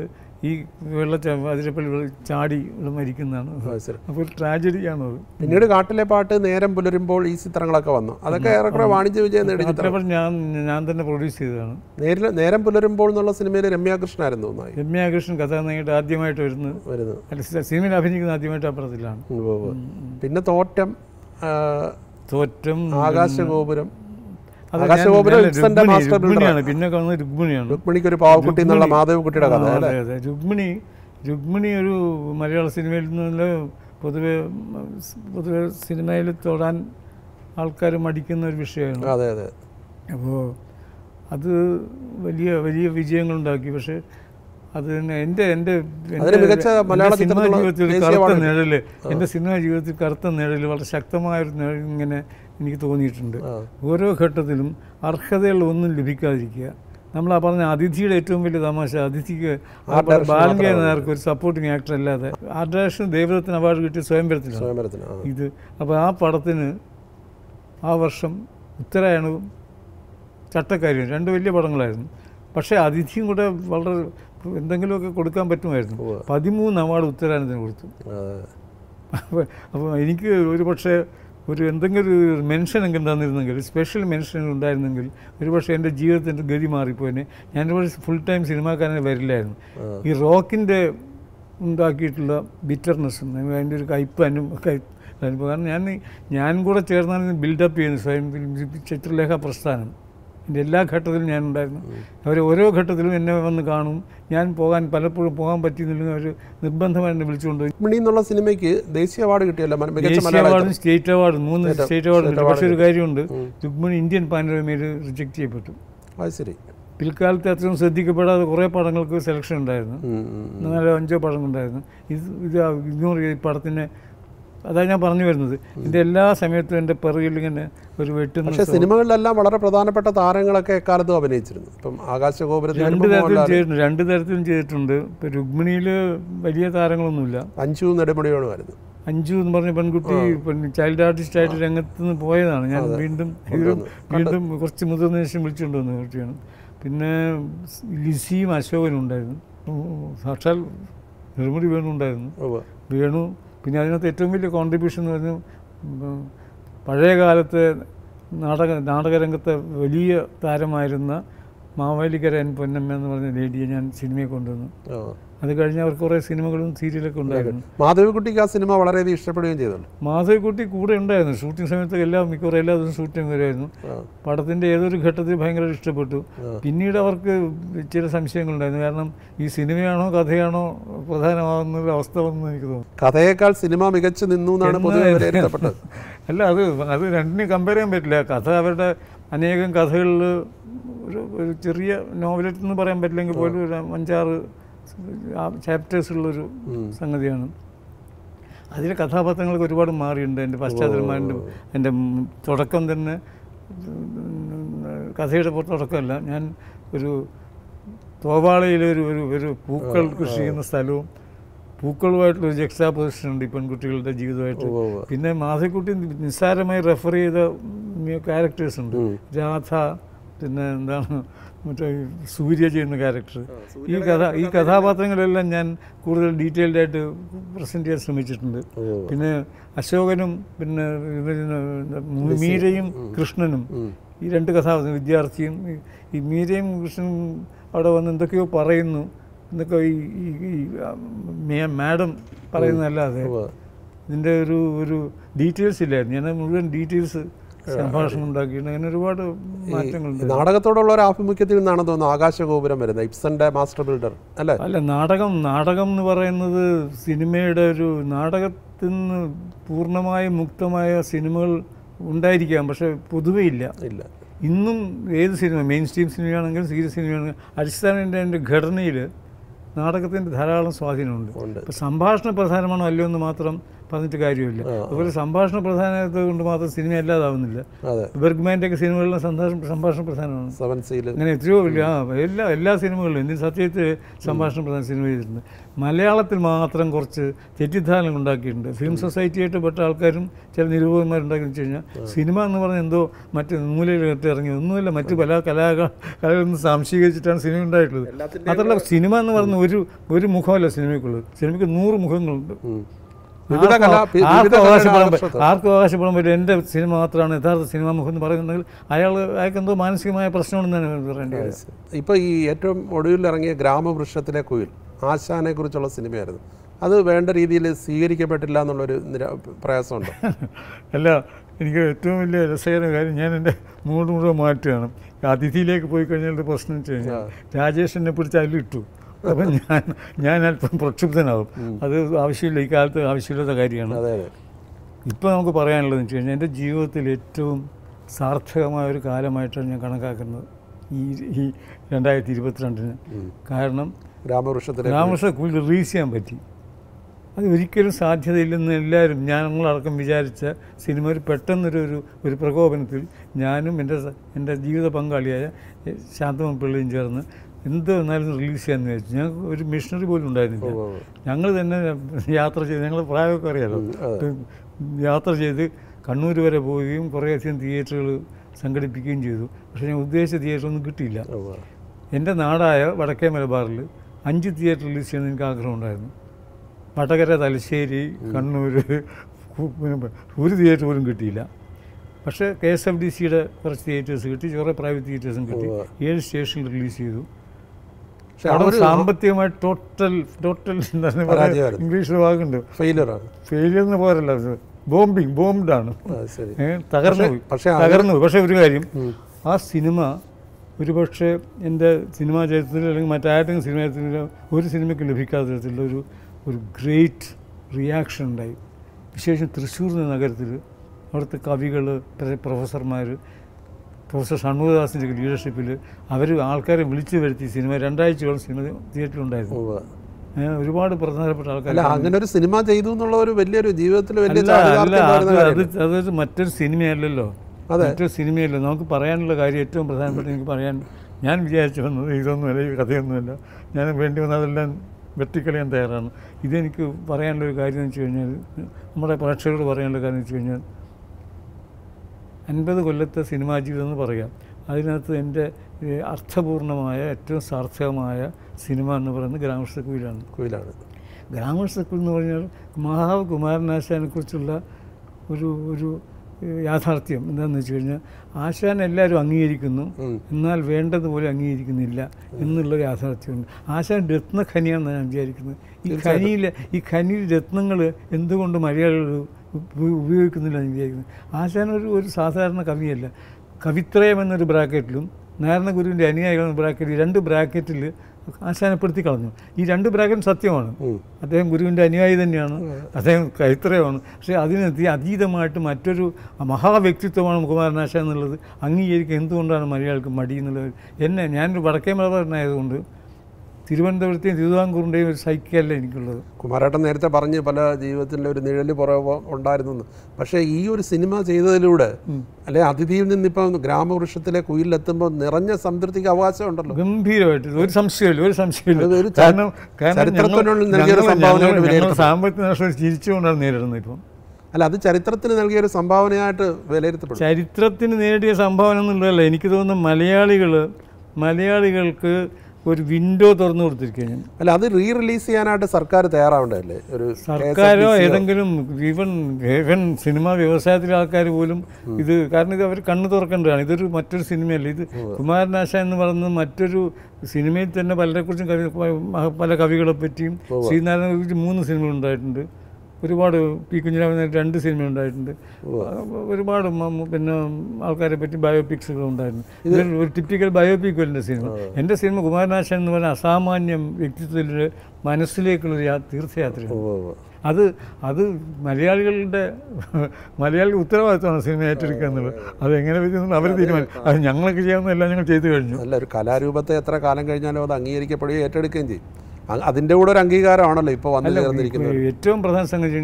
ഈ വെള്ളച്ച അതിരപ്പള്ളി വെള്ള- ചാടി ഇവിടെ മരിക്കുന്നതാണ് അത് ശരി അപ്പോൾ ഒരു ട്രാജഡിയാണത് പിന്നീട് കാട്ടിലെ പാട്ട് നേരം പുലരുമ്പോൾ ഈ ചിത്രങ്ങളൊക്കെ വന്നു അതൊക്കെ ഏറെക്കുറെ വാണിജ്യ വിജയം നേടിയ ചിത്രം അതിരപ്പള്ളി ഞാൻ ഞാൻ തന്നെ പ്രൊഡ്യൂസ് ചെയ്തതാണ് നേരിൽ നേരം പുലരുമ്പോൾ എന്നുള്ള സിനിമയിൽ രമ്യാകൃഷ്ണനായിരുന്നു ഒന്നായി രമ്യാകൃഷ്ണൻ കഥാനായിട്ട് ആദ്യമായിട്ട് വരുന്നത് വരുന്നത് അല്ല സി- സിനിമയിൽ അഭിനയിക്കുന്ന ആദ്യമായിട്ട് ആ പടത്തിലാണ് ഉവ്വ് ഉവ്വ്. പിന്നെ തോറ്റം ആ, തോറ്റം ആകാശഗോപുരം അത് ഞാൻ ആകാശഗോപുരം നല്ല ഇബ്സന്റെ രുക്മിണി- മാസ്റ്റർ ബിൽഡർ രുക്മിണിയാണ് പിന്നെ കാണുന്നത് രുക്മിണിയാണ് രുക്മിണിക്ക് ഒരു പാവക്കുട്ടി എന്നുള്ള മാധവക്കുട്ടിയുടെ കഥ ആ, അല്ലേ അതെ അതെ രുക്മിണി രുക്മിണി ഒരു മലയാള സിനിമയിൽ നിന്ന് പൊതുവെ ഉം, സ് പൊതുവെ സിനിമയിൽ തൊടാൻ ആൾക്കാർ മടിക്കുന്ന ഒരു വിഷയമാണ് അതെ അതെ അപ്പോൾ അത് വലിയ വലിയ വിജയങ്ങളുണ്ടാക്കി പക്ഷേ അത് തന്നെ എൻ്റെ എൻ്റെ അതിന് മികച്ച മലയാള എൻ്റെ സിനിമാ ചിത്രത്തിനുള്ള ജീവിതത്തിൽ ഒരു ദേശീയ കറുത്ത അവാർഡ് നിഴല് എൻ്റെ സിനിമാ ജീവിതത്തിൽ കറുത്ത നിഴല് വളരെ ശക്തമായൊരു നിഴൽ ഇങ്ങനെ എനിക്ക് തോന്നിയിട്ടുണ്ട് ആ. ഓരോ ഘട്ടത്തിലും അർഹതയുള്ള ഒന്നും ലഭിക്കാതിരിക്കുക നമ്മൾ ആ പറഞ്ഞ അതിഥിയുടെ ഏറ്റവും വലിയ തമാശ അതിഥിക്ക് ആ Art direction ബാലങ്കേ മാത്രമാണ്. നേർക്ക് ഒരു സപ്പോർട്ടിങ് ആക്ടർ അല്ലാതെ ആർട്ട് ഡയറക്ഷൻ ദേവരത്തിന് അവാർഡ് കിട്ടിയ സ്വയംവരത്തിലാണ് സ്വയംവരത്തിന് ആ. ഇത് അപ്പോൾ ആ പടത്തിന് ആ വർഷം ഉത്തരായണവും ചട്ടക്കാരിയും രണ്ട് വലിയ പടങ്ങളായിരുന്നു പക്ഷേ അതിഥിയും കൂടെ വളരെ എന്തെങ്കിലുമൊക്കെ കൊടുക്കാൻ പറ്റുമായിരുന്നു ഉവ്വ്. പതിമൂന്ന് അവാർഡ് ഉത്തരായണത്തിന് കൊടുത്തു അതെ. അപ്പോൾ അപ്പോൾ എനിക്ക് ഒരു പക്ഷേ ഒരു എന്തെങ്കിലും ഒരു മെൻഷനെങ്കിലും തന്നിരുന്നെങ്കിൽ സ്പെഷ്യൽ മെൻഷൻ ഉണ്ടായിരുന്നെങ്കിൽ ഒരു പക്ഷേ എൻ്റെ ജീവിതത്തിൻ്റെ ഗതി മാറിപ്പോയിനെ ഞാൻ ഒരു ഫുൾ ടൈം സിനിമാക്കാരനെ വരില്ലായിരുന്നു ആ. ഈ റോക്കിൻ്റെ ഉണ്ടാക്കിയിട്ടുള്ള ബിറ്റർനെസ്സും അതിൻ്റെ ഒരു കയ്പ് അനു കയ്പ് അനുഭവം കാരണം ഞാൻ ഞാൻ കൂടെ ചേർന്നാണ് ബിൽഡപ്പ് ചെയ്യുന്നത് സ്വയം ചിത്രലേഖ പ്രസ്ഥാനം എൻ്റെ എല്ലാ ഘട്ടത്തിലും ഞാൻ ഉണ്ടായിരുന്നു അവർ ഓരോ ഘട്ടത്തിലും എന്നെ വന്ന് കാണും ഞാൻ പോകാൻ പലപ്പോഴും പോകാൻ പറ്റിയില്ലെങ്കിൽ അവർ നിർബന്ധമായി എന്നെ വിളിച്ചുകൊണ്ട് പോയി. രുക്മിണി എന്നുള്ള സിനിമയ്ക്ക് ദേശീയ അവാർഡ് കിട്ടിയല്ലോ മ- മികച്ച ദേശീയ മലയാള അവാർഡും സ്റ്റേറ്റ് അവാർഡും മൂന്ന് സ്റ്റേറ്റ് സ്റ്റേറ്റ് അവാർഡും സ്റ്റേറ്റ് കിട്ടി പക്ഷേ ഒരു അവാർഡ് കാര്യമുണ്ട് രുക്മിണി ഇന്ത്യൻ പാനോരമയിൽ റിജക്റ്റ് ചെയ്യപ്പെട്ടു അത് ശരി പിൽക്കാലത്ത് അത്രയും ശ്രദ്ധിക്കപ്പെടാതെ കുറേ പടങ്ങൾക്ക് സെലക്ഷൻ ഉണ്ടായിരുന്നു ഉം, ഉം, ഉം. നാലോ അഞ്ചോ പടങ്ങളുണ്ടായിരുന്നു ഇത് ഇത് ഇഗ്നോർ ചെയ്ത് ഈ പടത്തിനെ അതാണ് ഞാൻ പറഞ്ഞു വരുന്നത് എൻ്റെ എല്ലാ സമയത്തും എൻ്റെ പിറകിൽ ഇങ്ങനെ ഒരു വെട്ടുന്ന പക്ഷേ സിനിമകളിലെല്ലാം വളരെ പ്രധാനപ്പെട്ട താരങ്ങളൊക്കെ എക്കാലത്തും അഭിനയിച്ചിരുന്നു ഇപ്പം ആകാശഗോപുരത്തിൽ രണ്ട് വരുമ്പോൾ തരത്തിലും മോഹൻലാൽ, ചെയ്തിട്ടുണ്ട് രണ്ട് തരത്തിലും ചെയ്തിട്ടുണ്ട് ഇപ്പം രുക്മിണിയിൽ വലിയ താരങ്ങളൊന്നുമില്ല അഞ്ചു നെടുമുടിയോണുമായിരുന്നു അഞ്ചു എന്ന് പറഞ്ഞ പെൺകുട്ടി ചൈൽഡ് ആർട്ടിസ്റ്റ് ആയിട്ട് രംഗത്ത് നിന്ന് പോയതാണ് ഞാൻ വീണ്ടും ഇതിലും വീണ്ടും കുറച്ച് മുതിർന്ന ശേഷം വിളിച്ചുകൊണ്ട് വന്ന കുട്ടിയാണ് പിന്നെ ലിസിയും അശോകനും ഉണ്ടായിരുന്നു ഉം, സാക്ഷാൽ നെടുമുടി വേണു ഉണ്ടായിരുന്നു ഉവ്വ്. വേണു പിന്നെ അതിനകത്ത് ഏറ്റവും വലിയ കോൺട്രിബ്യൂഷൻ എന്ന് പറഞ്ഞാൽ ഉം, പഴയ കാലത്തെ നാടക നാടകരംഗത്തെ വലിയ താരമായിരുന്ന മാവേലിക്കര എൻ പൊന്നമ്മ എന്ന് പറഞ്ഞ ലേഡിയെ ഞാൻ സിനിമയെ കൊണ്ടുവന്നു ആ. അത് കഴിഞ്ഞ് അവർ കുറേ സിനിമകളും സീരിയലൊക്കെ ഉണ്ടായിരുന്നു മാധവിക്കുട്ടിക്ക് ആ സിനിമ വളരെയധികം ഇഷ്ടപ്പെടുകയും ചെയ്തല്ലോ മാധവിക്കുട്ടി കൂടെ ഉണ്ടായിരുന്നു ഷൂട്ടിംഗ് സമയത്ത് എല്ലാ മിക്കവാറും എല്ലാ ദിവസവും ഷൂട്ടിംഗ് വരുമായിരുന്നു ആ. പടത്തിൻ്റെ ഏതൊരു ഘട്ടത്തിൽ ഭയങ്കര ഇഷ്ടപ്പെട്ടു പിന്നീട് അവർക്ക് ചില സംശയങ്ങളുണ്ടായിരുന്നു കാരണം ഈ സിനിമയാണോ കഥയാണോ പ്രധാനമാകുന്ന ഒരു അവസ്ഥ വന്നു എനിക്ക് തോന്നുന്നു കഥയേക്കാൾ സിനിമ മികച്ചു നിന്നു എന്നാണ് പൊതുവെ എന്ന് വിലയിരുത്തപ്പെട്ടത് അല്ല അത് അത് രണ്ടിനും കമ്പയർ ചെയ്യാൻ പറ്റില്ല കഥ അവരുടെ അനേകം കഥകളിൽ ഒരു ഒരു ചെറിയ നോവലറ്റ് എന്ന് പറയാൻ പറ്റില്ലെങ്കിൽ പോലും ഒരു അഞ്ചാറ് ചാപ്റ്റേഴ്സുള്ളൊരു സംഗതിയാണ് അതിലെ കഥാപാത്രങ്ങൾക്ക് ഒരുപാട് മാറിയിട്ടുണ്ട് എൻ്റെ പശ്ചാത്തലമാരുടെ എൻ്റെ ഉം തുടക്കം തന്നെ ഉം, കഥയുടെ പുറത്ത് തുടക്കമല്ല ഞാൻ ഒരു തോവാളയിലെ ഒരു ഒരു ഒരു പൂക്കൾ കൃഷി ചെയ്യുന്ന സ്ഥലവും പൂക്കളുമായിട്ടുള്ള ഒരു ജക്സാ പൊസിഷൻ ഉണ്ട് ഈ പെൺകുട്ടികളുടെ ജീവിതമായിട്ട് ഉവ്വ് ഉവ്വ്. പിന്നെ മാധവിക്കുട്ടി നിസ്സാരമായി റെഫർ ചെയ്ത ക്യാരക്ടേഴ്സ് ഉണ്ട് രാധ പിന്നെ എന്താണ് മറ്റേ ഈ സൂര്യ ചെയ്യുന്ന ക്യാരക്ടർ ഈ കഥ ഈ കഥാപാത്രങ്ങളെല്ലാം ഞാൻ കൂടുതൽ ഡീറ്റെയിൽഡ് ആയിട്ട് പ്രസൻറ്റ് ചെയ്യാൻ ശ്രമിച്ചിട്ടുണ്ട് ഉവ്വ്. പിന്നെ അശോകനും പിന്നെ ഇവര് മീരയും കൃഷ്ണനും ഈ രണ്ട് കഥാപാത്രം വിദ്യാർത്ഥിയും ഈ- ഈ മീരയും കൃഷ്ണനും അവിടെ വന്ന് എന്തൊക്കെയോ പറയുന്നു എന്നൊക്കെ ഈ ഈ- ഈ ആ, മേ- മാഡം പറയുന്നതല്ലാതെ ഉവ്വ്. ഇതിൻ്റെ ഒരു ഒരു ഡീറ്റെയിൽസ് ഇല്ലായിരുന്നു ഞാൻ മുഴുവൻ ഡീറ്റെയിൽസ് സംഭാഷണം ഉണ്ടാക്കിയിട്ടുണ്ട് അങ്ങനെ ഒരുപാട് മാറ്റങ്ങളുണ്ട് നാടകത്തോടുള്ള ഒരു ആഭിമുഖ്യത്തിൽ നിന്നാണ് തോന്നുന്നു ആകാശഗോപുരം വരുന്നത് ഇബ്സന്റെ മാസ്റ്റർ ബിൽഡർ അല്ലേ അല്ല നാടകം നാടകം എന്ന് പറയുന്നത് സിനിമയുടെ ഒരു നാടകത്തിൽ നിന്ന് പൂർണ്ണമായും മുക്തമായ സിനിമകൾ ഉണ്ടായിരിക്കാം പക്ഷെ പൊതുവെ ഇല്ല ഇല്ല ഇന്നും ഏത് സിനിമ മെയിൻ സ്ട്രീം സിനിമയാണെങ്കിലും സീരിയസ് സിനിമയാണെങ്കിലും അടിസ്ഥാനത്തിൻ്റെ അതിൻ്റെ ഘടനയിൽ നാടകത്തിൻ്റെ ധാരാളം സ്വാധീനമുണ്ട് ഉണ്ട് ഇപ്പോൾ സംഭാഷണ പ്രധാനമാണോ അല്ലയോ എന്ന് മാത്രം പറഞ്ഞിട്ട് കാര്യമില്ല അതുപോലെ സംഭാഷണ പ്രധാനത കൊണ്ട് മാത്രം സിനിമ അല്ലാതാവുന്നില്ല അതെ ബെർഗ്മാൻ്റെ ഒക്കെ സിനിമകളിലും സംഭാഷണം സംഭാഷണ പ്രധാനമാണ് സെവൻ സീല് അങ്ങനെ എത്രയോ വലിയ ആ എല്ലാ എല്ലാ സിനിമകളിലും ഇന്ത്യൻ സത്യത്തിൽ സംഭാഷണം പ്രധാന സിനിമ ചെയ്തിട്ടുണ്ട് മലയാളത്തിൽ മാത്രം കുറച്ച് തെറ്റിദ്ധാരണകൾ ഉണ്ടാക്കിയിട്ടുണ്ട് ഫിലിം സൊസൈറ്റിയായിട്ട് പെട്ട ആൾക്കാരും ചില നിരൂപകന്മാരുണ്ടാക്കി വെച്ച് കഴിഞ്ഞാൽ സിനിമ എന്ന് പറഞ്ഞാൽ എന്തോ മറ്റ് മൂലയിലിട്ട് ഇറങ്ങി ഒന്നുമില്ല മറ്റ് പല കലാ കലകളൊന്നും സംശീകരിച്ചിട്ടാണ് സിനിമ ഉണ്ടായിട്ടുള്ളത് മാത്രമല്ല സിനിമ എന്ന് പറഞ്ഞ ഒരു ഒരു മുഖമല്ല സിനിമയ്ക്കുള്ളത് സിനിമയ്ക്ക് നൂറ് മുഖങ്ങളുണ്ട് ഉം. വിവിധ കല ആർക്കും വിവിധ ആർക്കും കലയുടെ അവകാശപ്പെടാൻ ആകർഷണം. പറ്റും ആർക്കും അവകാശപ്പെടാൻ പറ്റും എൻ്റെ സിനിമ മാത്രമാണ് യഥാർത്ഥ സിനിമാ മുഖം എന്ന് പറയുന്നുണ്ടെങ്കിൽ അയാൾ അയാൾക്ക് എന്തോ മാനസികമായ പ്രശ്നമുണ്ടെന്ന് തന്നെ പറയേണ്ടി വരും ഇപ്പോൾ ഈ ഏറ്റവും ഒടുവിൽ ഇറങ്ങിയ ഗ്രാമവൃക്ഷത്തിലെ കുയിൽ ആശാനെ കുറിച്ചുള്ള സിനിമയായിരുന്നു അത് വേണ്ട രീതിയിൽ സ്വീകരിക്കപ്പെട്ടില്ല എന്നുള്ളൊരു നിര പ്രയാസമുണ്ട് അല്ല എനിക്ക് ഏറ്റവും വലിയ രസകരമായ കാര്യം ഞാൻ എൻ്റെ മൂഡ് മുഴുവൻ മാറ്റുകയാണ് അതിഥിയിലേക്ക് പോയി കഴിഞ്ഞാൽ ഒരു പ്രശ്നം വെച്ച് കഴിഞ്ഞാൽ രാജേഷ് എന്നെ പിടിച്ച് അതിലിട്ടു അപ്പം ഞാൻ ഞാൻ അല്പം പ്രക്ഷുബ്ധനാവും അത് ആവശ്യമില്ല ഈ കാലത്ത് ആവശ്യമില്ലാത്ത കാര്യമാണ് അതെ അതെ ഇപ്പോൾ നമുക്ക് പറയാനുള്ളതെന്ന് വെച്ച് കഴിഞ്ഞാൽ എൻ്റെ ജീവിതത്തിൽ ഏറ്റവും സാർത്ഥകമായ ഒരു കാലമായിട്ടാണ് ഞാൻ കണക്കാക്കുന്നത് ഈ ഈ രണ്ടായിരത്തി ഇരുപത്തിരണ്ടിന് കാരണം ഗ്രാമവൃക്ഷത്തിലെ രാമകൃഷ്ണ കൂടുതൽ റിലീസ് ചെയ്യാൻ പറ്റി അത് ഒരിക്കലും സാധ്യതയില്ലെന്ന് എല്ലാവരും ഞങ്ങളടക്കം വിചാരിച്ച സിനിമ ഒരു പെട്ടെന്നൊരു ഒരു ഒരു പ്രകോപനത്തിൽ ഞാനും എൻ്റെ സ- എൻ്റെ ജീവിത പങ്കാളിയായ എ, ശാന്തമ പിള്ളയും ചേർന്ന് എന്ത് വന്നാലും റിലീസ് ചെയ്യാമെന്ന് വിചാരിച്ചു ഞങ്ങൾക്ക് ഒരു മിഷണറി പോലും ഉണ്ടായിരുന്നില്ല ഞങ്ങൾ തന്നെ യാത്ര ചെയ്ത് ഞങ്ങൾ പ്രായമൊക്കെ അറിയാലോ യാത്ര ചെയ്ത് കണ്ണൂർ വരെ പോവുകയും കുറേയധികം തിയേറ്ററുകൾ സംഘടിപ്പിക്കുകയും ചെയ്തു പക്ഷേ ഞാൻ ഉദ്ദേശിച്ച തിയേറ്ററൊന്നും കിട്ടിയില്ല ഉവ്വ്. എൻ്റെ നാടായ വടക്കേ മലബാറിൽ അഞ്ച് തിയേറ്റർ റിലീസ് ചെയ്യാൻ എനിക്ക് ആഗ്രഹമുണ്ടായിരുന്നു വടകര തലശ്ശേരി കണ്ണൂർ പിന്നെ ഒരു തിയേറ്റർ പോലും കിട്ടിയില്ല പക്ഷേ കെ എസ് എഫ് ഡി സിയുടെ കുറച്ച് തിയേറ്റേഴ്സ് കിട്ടി കുറേ പ്രൈവറ്റ് തിയേറ്റേഴ്സും കിട്ടി ഏഴ് സ്റ്റേഷനിൽ റിലീസ് ചെയ്തു പക്ഷെ അവിടെ അവര് സാമ്പത്തികമായി ടോട്ടൽ ടോട്ടൽ എന്താണ് പരാജയമായിരുന്നു. ഇംഗ്ലീഷിൽ വാക്കുണ്ട് ഫെയിലറാണ് ഫെയിലിയർ എന്ന് പോരല്ല ബോംബിങ് ബോംബാണ് ആ, ശരി തകർന്നു പോയി പക്ഷേ അത് തകർന്നു പോയി പക്ഷേ ഒരു കാര്യം ആ സിനിമ ഒരുപക്ഷെ എൻ്റെ സിനിമാ ചരിത്രത്തിൽ അല്ലെങ്കിൽ മറ്റാരുടെയും സിനിമാ ചരിത്രത്തിൽ ഒരു സിനിമയ്ക്ക് ലഭിക്കാത്ത തരത്തിലുള്ള ഒരു ഒരു ഗ്രേറ്റ് റിയാക്ഷൻ ഉണ്ടായി വിശേഷം തൃശ്ശൂർ എന്ന നഗരത്തിൽ അവിടുത്തെ കവികൾ പ്രൊഫസർമാർ പ്രൊഫസർ ഷൺമുഖദാസിൻ്റെ ലീഡർഷിപ്പിൽ അവർ ആൾക്കാരെ വിളിച്ചു വരുത്തി സിനിമ രണ്ടാഴ്ചയോളം സിനിമ തിയേറ്ററിലുണ്ടായിരുന്നു ഉവ്വ്. ഏ, ഒരുപാട് പ്രധാനപ്പെട്ട ആൾക്കാർ അല്ല അങ്ങനെ ഒരു സിനിമ ചെയ്തു എന്നുള്ള ഒരു വലിയൊരു ജീവിതത്തിൽ വലിയ അല്ല അല്ല ചാരിതാർത്ഥ്യം അത് പറയുന്ന അത് കാര്യമല്ലേ? അതൊരു മറ്റൊരു സിനിമയല്ലല്ലോ മറ്റൊരു സിനിമയല്ല നമുക്ക് പറയാനുള്ള കാര്യം ഏറ്റവും പ്രധാനപ്പെട്ട എനിക്ക് പറയാൻ ഞാൻ വിചാരിച്ചു വന്നത് ഇതൊന്നുമല്ല ഈ കഥയൊന്നുമല്ല ഞാൻ വേണ്ടി വന്ന അതെല്ലാം വെട്ടിക്കളയാൻ തയ്യാറാണ് ഇതെനിക്ക് പറയാനുള്ള ഒരു കാര്യം എന്ന് വെച്ച് കഴിഞ്ഞാൽ നമ്മുടെ പ്രേക്ഷകരോട് പറയാനുള്ള കാര്യം എന്ന് വെച്ച് കഴിഞ്ഞാൽ അൻപത് കൊല്ലത്തെ സിനിമാ ജീവിതം എന്ന് പറയാം അതിനകത്ത് എൻ്റെ ഏഹ്, അർത്ഥപൂർണമായ ഏറ്റവും സാർത്ഥകമായ സിനിമ എന്ന് പറയുന്നത് ഗ്രാമസ്ഥക്കുയിലാണ് കുയിലാണ് ഗ്രാമസക്കുൽ എന്ന് പറഞ്ഞാൽ മഹാവ് കുമാരനാശാനെ കുറിച്ചുള്ള ഒരു ഒരു ഏഹ്, യാഥാർത്ഥ്യം എന്താണെന്ന് വെച്ച് കഴിഞ്ഞാൽ ആശാൻ എല്ലാവരും അംഗീകരിക്കുന്നു ഉം. എന്നാൽ വേണ്ടതുപോലെ അംഗീകരിക്കുന്നില്ല എന്നുള്ളൊരു യാഥാർത്ഥ്യമുണ്ട് ആശാൻ രത്നഖനിയാണെന്നാണ് ഞാൻ വിചാരിക്കുന്നത് ഈ ഖനിയിൽ ഈ ഖനിയിൽ രത്നങ്ങൾ എന്തുകൊണ്ട് മലയാളികൾ ഉപ- ഉപയോഗിക്കുന്നില്ല എന്ന് വിചാരിക്കുന്നത് ആശാൻ ഒരു ഒരു സാധാരണ കവിയല്ല കവിത്രയം എന്നൊരു ബ്രാക്കറ്റിലും നാരായണ ഗുരുവിൻ്റെ അനുയായികൾ എന്ന ബ്രാക്കറ്റിൽ രണ്ട് ബ്രാക്കറ്റിൽ ആശാനപ്പെടുത്തി കളഞ്ഞു ഈ രണ്ട് ബ്രാക്കറ്റും സത്യമാണ് ഉം. അദ്ദേഹം ഗുരുവിൻ്റെ അനുയായി തന്നെയാണ് അദ്ദേഹം കൈത്രയമാണ് പക്ഷേ അതിന് തി- അതീതമായിട്ട് മറ്റൊരു മഹാവ്യക്തിത്വമാണ് കുമാരനാശ എന്നുള്ളത് അംഗീകരിക്കുക എന്തുകൊണ്ടാണ് മലയാളികൾക്ക് മടി എന്നുള്ളത് എന്നെ ഞാനൊരു വടക്കേ മലബാറിനായതുകൊണ്ട് തിരുവനന്തപുരത്തെയും തിരുവിതാംകൂറിൻ്റെയും ഒരു സൈക്കല്ല എനിക്കുള്ളത് കുമാരേട്ടൻ നേരത്തെ പറഞ്ഞ് പല ജീവിതത്തിൻ്റെ ഒരു നിഴല് പുറവ് ഉണ്ടായിരുന്നു പക്ഷേ ഈ ഒരു സിനിമ ചെയ്തതിലൂടെ അല്ലെ അതിഥിയിൽ നിന്നിപ്പം ഗ്രാമവൃക്ഷത്തിലെ കുയിലെത്തുമ്പോൾ നിറഞ്ഞ സംതൃപ്തിക്ക് അവകാശമുണ്ടല്ലോ ഗംഭീരമായിട്ട് ഒരു സംശയമില്ല ഒരു സംശയമില്ല അത് ഒരു ച- കാരണം കാരണം ചരിത്രത്തിനുള്ളിൽ ഞങ്ങൾ- നൽകിയ ഒരു ഞങ്ങൾ- സംഭാവന ഞങ്ങൾ- കൊണ്ട് ഞങ്ങൾ വിലയിരുത്തണം. സാമ്പത്തിക നഷ്ടം ചിരിച്ചുകൊണ്ടാണ് നേരിടുന്നത് ഇപ്പം അല്ല അത് ചരിത്രത്തിന് നൽകിയ ഒരു സംഭാവനയായിട്ട് വിലയിരുത്തപ്പെടും ചരിത്രത്തിന് നേടിയ സംഭാവന എന്നുള്ളതല്ല എനിക്ക് തോന്നുന്നു മലയാളികൾ മലയാളികൾക്ക് ഒരു വിൻഡോ തുറന്നു കൊടുത്തിരിക്കുകയാണ് അല്ല അത് റീ റിലീസ് ചെയ്യാനായിട്ട് സർക്കാർ തയ്യാറാവേണ്ടതല്ലേ ഒരു സർക്കാരോ ഏതെങ്കിലും ഈവൻ ഈവൻ സിനിമാ വ്യവസായത്തിലെ ആൾക്കാർ പോലും ഇത് കാരണം ഇത് അവർ കണ്ണു തുറക്കേണ്ടതാണ് ഇതൊരു മറ്റൊരു സിനിമയല്ല ഇത് കുമാരനാശ എന്ന് പറയുന്നത് മറ്റൊരു സിനിമയിൽ തന്നെ പലരെക്കുറിച്ചും കവി പല കവികളെ പറ്റിയും ശ്രീനാരായണ കുറിച്ച് മൂന്ന് സിനിമകൾ ഉണ്ടായിട്ടുണ്ട് ഒരുപാട് പി കുഞ്ഞിരാമൻ രണ്ട് സിനിമ ഉണ്ടായിട്ടുണ്ട് ഒരുപാട് മ- മ- പിന്നെ ആൾക്കാരെ പറ്റി ബയോപിക്സുകൾ ഉണ്ടായിരുന്നു ഇതൊരു ഒരു ടിപ്പിക്കൽ ബയോപിക് എൻ്റെ സിനിമ എൻ്റെ സിനിമ കുമാരനാശൻ എന്ന് പറഞ്ഞ അസാമാന്യം വ്യക്തിത്വത്തിൻ്റെ മനസ്സിലേക്കുള്ളൊരു യാ തീർത്ഥയാത്രയാണ് ഉവ്വ് ഉവ്വ്. അത് അത് മലയാളികളുടെ മലയാളികളുടെ ഉത്തരവാദിത്തമാണ് സിനിമ ഏറ്റെടുക്കുക എന്നുള്ളത് അത് എങ്ങനെ പറ്റുന്നത് അവർ തീരുമാനം അത് ഞങ്ങളൊക്കെ ചെയ്യാവുന്നതെല്ലാം ഞങ്ങൾ ചെയ്തു കഴിഞ്ഞു അല്ല ഒരു കലാരൂപത്തെ എത്ര കാലം കഴിഞ്ഞാലും അത് അംഗീകരിക്കപ്പെടുകയും ഏറ്റെടുക്കുകയും ചെയ്യും അ- അതിൻ്റെ കൂടെ ഒരു അംഗീകാരമാണല്ലോ ഇപ്പോൾ വന്നു ചേർന്നിരിക്കുന്നത് ഏറ്റവും പ്രധാന സംഗതി വെച്ച് കഴിഞ്ഞാൽ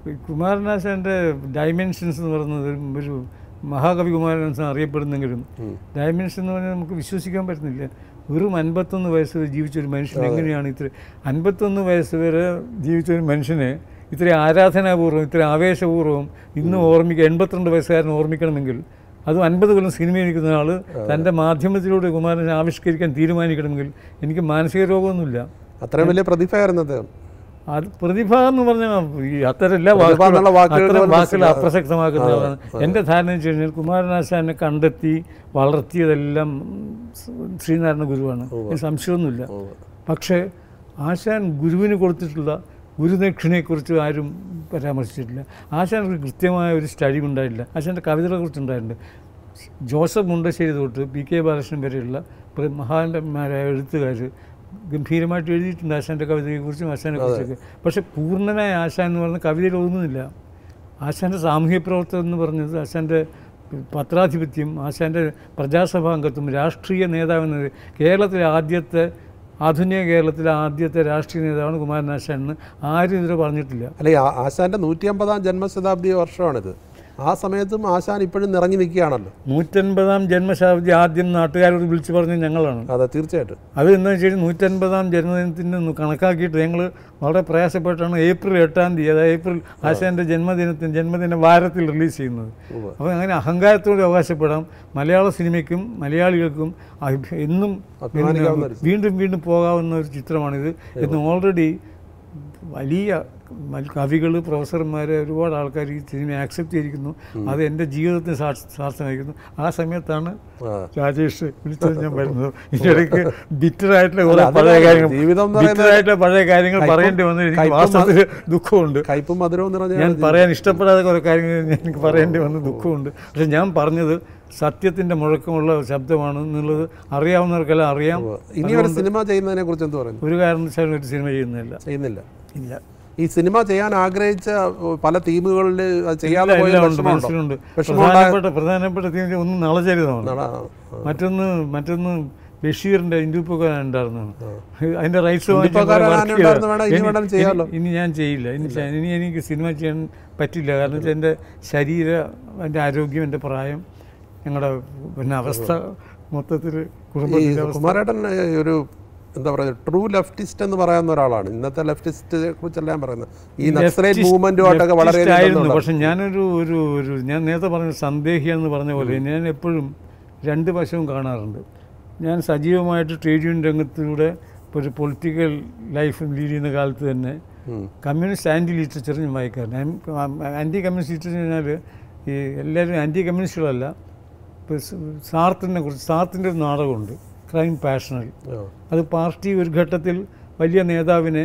ഈ കുമാരനാശാൻ്റെ ഡയമെൻഷൻസ് എന്ന് പറയുന്നത് ഒരു- ഒരു മഹാകവി കുമാരനാശാൻ അറിയപ്പെടുന്നെങ്കിലും ഡയമെൻഷൻ എന്ന് പറഞ്ഞാൽ നമുക്ക് വിശ്വസിക്കാൻ പറ്റുന്നില്ല വെറും അൻപത്തൊന്ന് വയസ്സ് വരെ ജീവിച്ച ഒരു മനുഷ്യൻ എങ്ങനെയാണ് ഇത്ര അൻപത്തൊന്ന് വയസ്സ് വരെ ജീവിച്ച ഒരു മനുഷ്യനെ ഇത്ര ആരാധനാപൂർവ്വം ഇത്ര ആവേശപൂർവ്വം ഇന്ന് ഓർമ്മിക്കുക എൺപത്തിരണ്ട് വയസ്സുകാരൻ ഓർമ്മിക്കണമെങ്കിൽ അതും അൻപത് കൊല്ലം സിനിമ നിൽക്കുന്ന ആൾ തൻ്റെ മാധ്യമത്തിലൂടെ കുമാരനെ ആവിഷ്കരിക്കാൻ തീരുമാനിക്കണമെങ്കിൽ എനിക്ക് മാനസിക രോഗമൊന്നുമില്ല അത്രയും വലിയ പ്രതിഭയായിരുന്നു അദ്ദേഹം അത് പ്രതിഭ എന്ന് പറഞ്ഞാൽ ഈ അത്തരം എല്ലാ പ്രതിഭ എന്നുള്ള വാക്കുകൾ അത്തരം പോലും വാക്കുകൾ അപ്രസക്തമാക്കുന്നതാണ് എൻ്റെ ധാരണ വെച്ച് കഴിഞ്ഞാൽ കുമാരനാശാനെ കണ്ടെത്തി വളർത്തിയതെല്ലാം ശ്രീനാരായണ ഗുരുവാണ് ഇതിന് സംശയമൊന്നുമില്ല പക്ഷേ ആശാൻ ഗുരുവിന് കൊടുത്തിട്ടുള്ള ഗുരുദക്ഷിണയെക്കുറിച്ച് ആരും പരാമർശിച്ചിട്ടില്ല ആശാൻ ഒരു കൃത്യമായ ഒരു സ്റ്റഡി ഉണ്ടായിട്ടില്ല ആശാൻ്റെ കവിതകളെക്കുറിച്ച് ഉണ്ടായിട്ടുണ്ട് ജോസഫ് മുണ്ടശ്ശേരി തൊട്ട് പി കെ ബാലകൃഷ്ണൻ വരെയുള്ള പ്ര- മഹാന്മാരായ എഴുത്തുകാർ ഗംഭീരമായിട്ട് എഴുതിയിട്ടുണ്ട് ആശാൻ്റെ കവിതയെക്കുറിച്ചും ആശാനെ കുറിച്ചൊക്കെ പക്ഷേ പൂർണ്ണനായ ആശാൻ എന്ന് പറയുന്ന കവിതയിൽ ഒതുങ്ങുന്നില്ല ആശാൻ്റെ സാമൂഹ്യ പ്രവർത്തനം എന്ന് പറഞ്ഞത് ആശാൻ്റെ പത്രാധിപത്യം ആശാൻ്റെ പ്രജാസഭാംഗത്വം രാഷ്ട്രീയ നേതാവ് എന്നത് കേരളത്തിലെ ആദ്യത്തെ ആധുനിക കേരളത്തിലെ ആദ്യത്തെ രാഷ്ട്രീയ നേതാവാണ് കുമാരനാശാൻ എന്ന് ആരും ഇതുവരെ പറഞ്ഞിട്ടില്ല അല്ലെ ആ- ആശാന്റെ നൂറ്റി അമ്പതാം ജന്മശതാബ്ദി വർഷമാണിത് ആ സമയത്തും ആശാൻ ഇപ്പോഴും നിറഞ്ഞു നിൽക്കുകയാണല്ലോ നൂറ്റൻപതാം ജന്മശതാബ്ദി ആദ്യം നാട്ടുകാരോട് വിളിച്ചു പറഞ്ഞ ഞങ്ങളാണ് അതെ തീർച്ചയായിട്ടും അത് എന്താ വെച്ച് കഴിഞ്ഞാൽ നൂറ്റൻപതാം ജന്മദിനത്തിന് ഒന്ന് കണക്കാക്കിയിട്ട് ഞങ്ങൾ വളരെ പ്രയാസപ്പെട്ടാണ് ഏപ്രിൽ എട്ടാം തീയതി അതായത് ഏപ്രിൽ ആശാൻ്റെ ജന്മദിനത്തിന് ജന്മദിന വാരത്തിൽ റിലീസ് ചെയ്യുന്നത് ഉവ്വ്. അപ്പോൾ അങ്ങനെ അഹങ്കാരത്തോടെ അവകാശപ്പെടാം മലയാള സിനിമയ്ക്കും മലയാളികൾക്കും അഭി- എന്നും അഭിമാനിക്കാവുന്ന ഒരു വീണ്ടും വീണ്ടും പോകാവുന്ന ഒരു ചിത്രമാണിത് എന്ന് ഓൾറെഡി വലിയ കവികൾ പ്രൊഫസർമാർ ഒരുപാട് ആൾക്കാർ ഈ സിനിമ ആക്സെപ്റ്റ് ചെയ്തിരിക്കുന്നു അത് എൻ്റെ ജീവിതത്തിന് സാക്ഷ- സാർത്ഥമായിരിക്കുന്നു ആ സമയത്താണ് ആ. രാജേഷ് വിളിച്ചത് ഞാൻ വരുന്നത് ഇതിനിടയ്ക്ക് ബിറ്ററായിട്ടുള്ള കുറേ അത് പഴയ കാര്യങ്ങൾ ജീവിതം എന്ന് പറയുന്നത് ബിറ്ററായിട്ടുള്ള പഴയ കാര്യങ്ങൾ കയ്പും- പറയേണ്ടി വന്നത് എനിക്ക് കയ്പും വാസ്തവത്തിൽ ദുഃഖമുണ്ട് കയ്പും മധുരവും നിറഞ്ഞ ഞാൻ പറയാൻ ഇഷ്ടപ്പെടാത്ത കുറേ കാര്യങ്ങൾ എനിക്ക് പറയേണ്ടി വന്ന ദുഃഖമുണ്ട് പക്ഷെ ഞാൻ പറഞ്ഞത് സത്യത്തിൻ്റെ മുഴക്കമുള്ള ശബ്ദമാണ് എന്നുള്ളത് അറിയാവുന്നവർക്കെല്ലാം അറിയാം ഇനി ഒരു സിനിമ ചെയ്യുന്നതിനെ കുറിച്ച് എന്ത് പറയുന്നു ഒരു കാരണവശാലും ഒരു സിനിമ ചെയ്യുന്നില്ല ചെയ്യുന്നില്ല ഇല്ല ഈ സിനിമ ചെയ്യാൻ ആഗ്രഹിച്ച ഉം, പല തീമുകളിൽ അത് ചെയ്യാതെ പോയ എല്ലാം ഉണ്ട് വിഷമമുണ്ടോ? മനസ്സിലുണ്ട് വിഷമമുണ്ടായ- പ്രധാനപ്പെട്ട പ്രധാനപ്പെട്ട തീം ഒന്ന് നളചരിതമാണ് നട- മറ്റൊന്ന് മറ്റൊന്ന് ബഷീറിന്റെ ഇന്ദുപ്പക്കാരൻ ഉണ്ടായിരുന്നു അതിന്റെ റൈറ്റ്സ് ഇന്ദുപ്പക്കാരൻ ഉണ്ടായിരുന്നു വേണം, ഇനി വേണം ചെയ്യാമല്ലോ. ഇനി ഞാൻ ചെയ്യില്ല ഇനി ചെ- ഇനി എനിക്ക് സിനിമ ചെയ്യാൻ പറ്റില്ല കാരണം വെച്ചാൽ എൻ്റെ ശരീര എൻ്റെ ആരോഗ്യം എൻ്റെ പ്രായം ഞങ്ങളുടെ പിന്നെ അവസ്ഥ മൊത്തത്തിൽ ഈ കുടുംബത്തിൻ്റെ അവസ്ഥ കുമാരേട്ടൻ ഏ, ഒരു എന്താ പറയുക ട്രൂ ലെഫ്റ്റിസ്റ്റ് എന്ന് പറയാവുന്ന ഒരാളാണ് ഇന്നത്തെ ലെഫ്റ്റിസ്റ്റിനെ കുറിച്ചല്ല ഞാൻ പറയുന്നത് ഈ നക്സലൈറ്റ് Leftist- മൂവ്മെന്റുമായിട്ടൊക്കെ വളരെ leftist ആയിരുന്നു പക്ഷെ ഞാനൊരു ഒരു ഒരു ഞാൻ നേരത്തെ പറഞ്ഞ സന്ദേഹി എന്ന് പറഞ്ഞ പോലെ ഞാൻ എപ്പോഴും രണ്ട് വശവും കാണാറുണ്ട് ഞാൻ സജീവമായിട്ട് ട്രേഡ് യൂണിയൻ രംഗത്തിലൂടെ ഒരു പൊളിറ്റിക്കൽ ലൈഫ് ലീഡ് ചെയ്യുന്ന കാലത്ത് തന്നെ കമ്മ്യൂണിസ്റ്റ് ആൻറ്റി ലിറ്ററേച്ചർ ഞാൻ വായിക്കാറുണ്ട് ആൻറ്റി കമ്മ്യൂണിസ്റ്റ് ലിറ്ററേച്ചർ പറഞ്ഞാൽ ഈ എല്ലാവരും ആൻറ്റി കമ്മ്യൂണിസ്റ്റുകളല്ല ഇപ്പോൾ സാർത്തിനെ കുറിച്ച് സാർത്തിൻ്റെ ഒരു നാടകമുണ്ട് ക്രൈം പാഷണൽ അത് പാർട്ടി ഒരു ഘട്ടത്തിൽ വലിയ നേതാവിനെ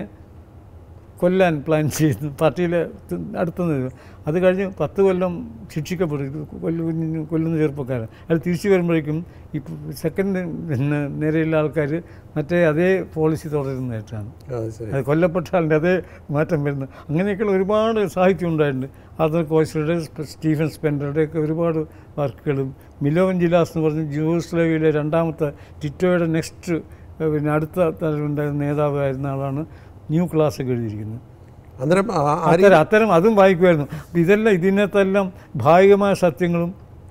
കൊല്ലാൻ പ്ലാൻ ചെയ്യുന്നു പാർട്ടിയിലെ അടുത്ത നേതാവ് അത് കഴിഞ്ഞ് പത്ത് കൊല്ലം ശിക്ഷിക്കപ്പെടും കൊല്ലുന്ന കൊല്ലുന്ന ചെറുപ്പക്കാരൻ അത് തിരിച്ചു വരുമ്പോഴേക്കും ഈ സെക്കൻഡ് പിന്നെ നിരയിലുള്ള ആൾക്കാർ മറ്റേ അതേ പോളിസി തുടരുന്നതായിട്ടാണ് ശരി അത് കൊല്ലപ്പെട്ട ആളിൻ്റെ അതേ മാറ്റം വരുന്നത് അങ്ങനെയൊക്കെയുള്ള ഒരുപാട് സാഹിത്യം ഉണ്ടായിട്ടുണ്ട് ആർത്തർ കോയ്സറുടെ സ്റ്റീഫൻ സ്പെൻഡറുടെ ഒക്കെ ഒരുപാട് വർക്കുകളും മിലോവൻ ജിലാസ് എന്ന് പറഞ്ഞ ജൂസ്ലേവിയിലെ രണ്ടാമത്തെ ടിറ്റോയുടെ നെക്സ്റ്റ് പിന്നെ അടുത്ത തലമുണ്ടായിരുന്ന നേതാവായിരുന്ന ആളാണ് ന്യൂ ക്ലാസ് ഒക്കെ എഴുതിയിരിക്കുന്നത് അന്നേരം ആ- ആ രീ- അത്തരം അത്തരം അതും വായിക്കുമായിരുന്നു അപ്പോൾ ഇതെല്ലാം ഇതിനകത്തെല്ലാം ഭാഗികമായ സത്യങ്ങളും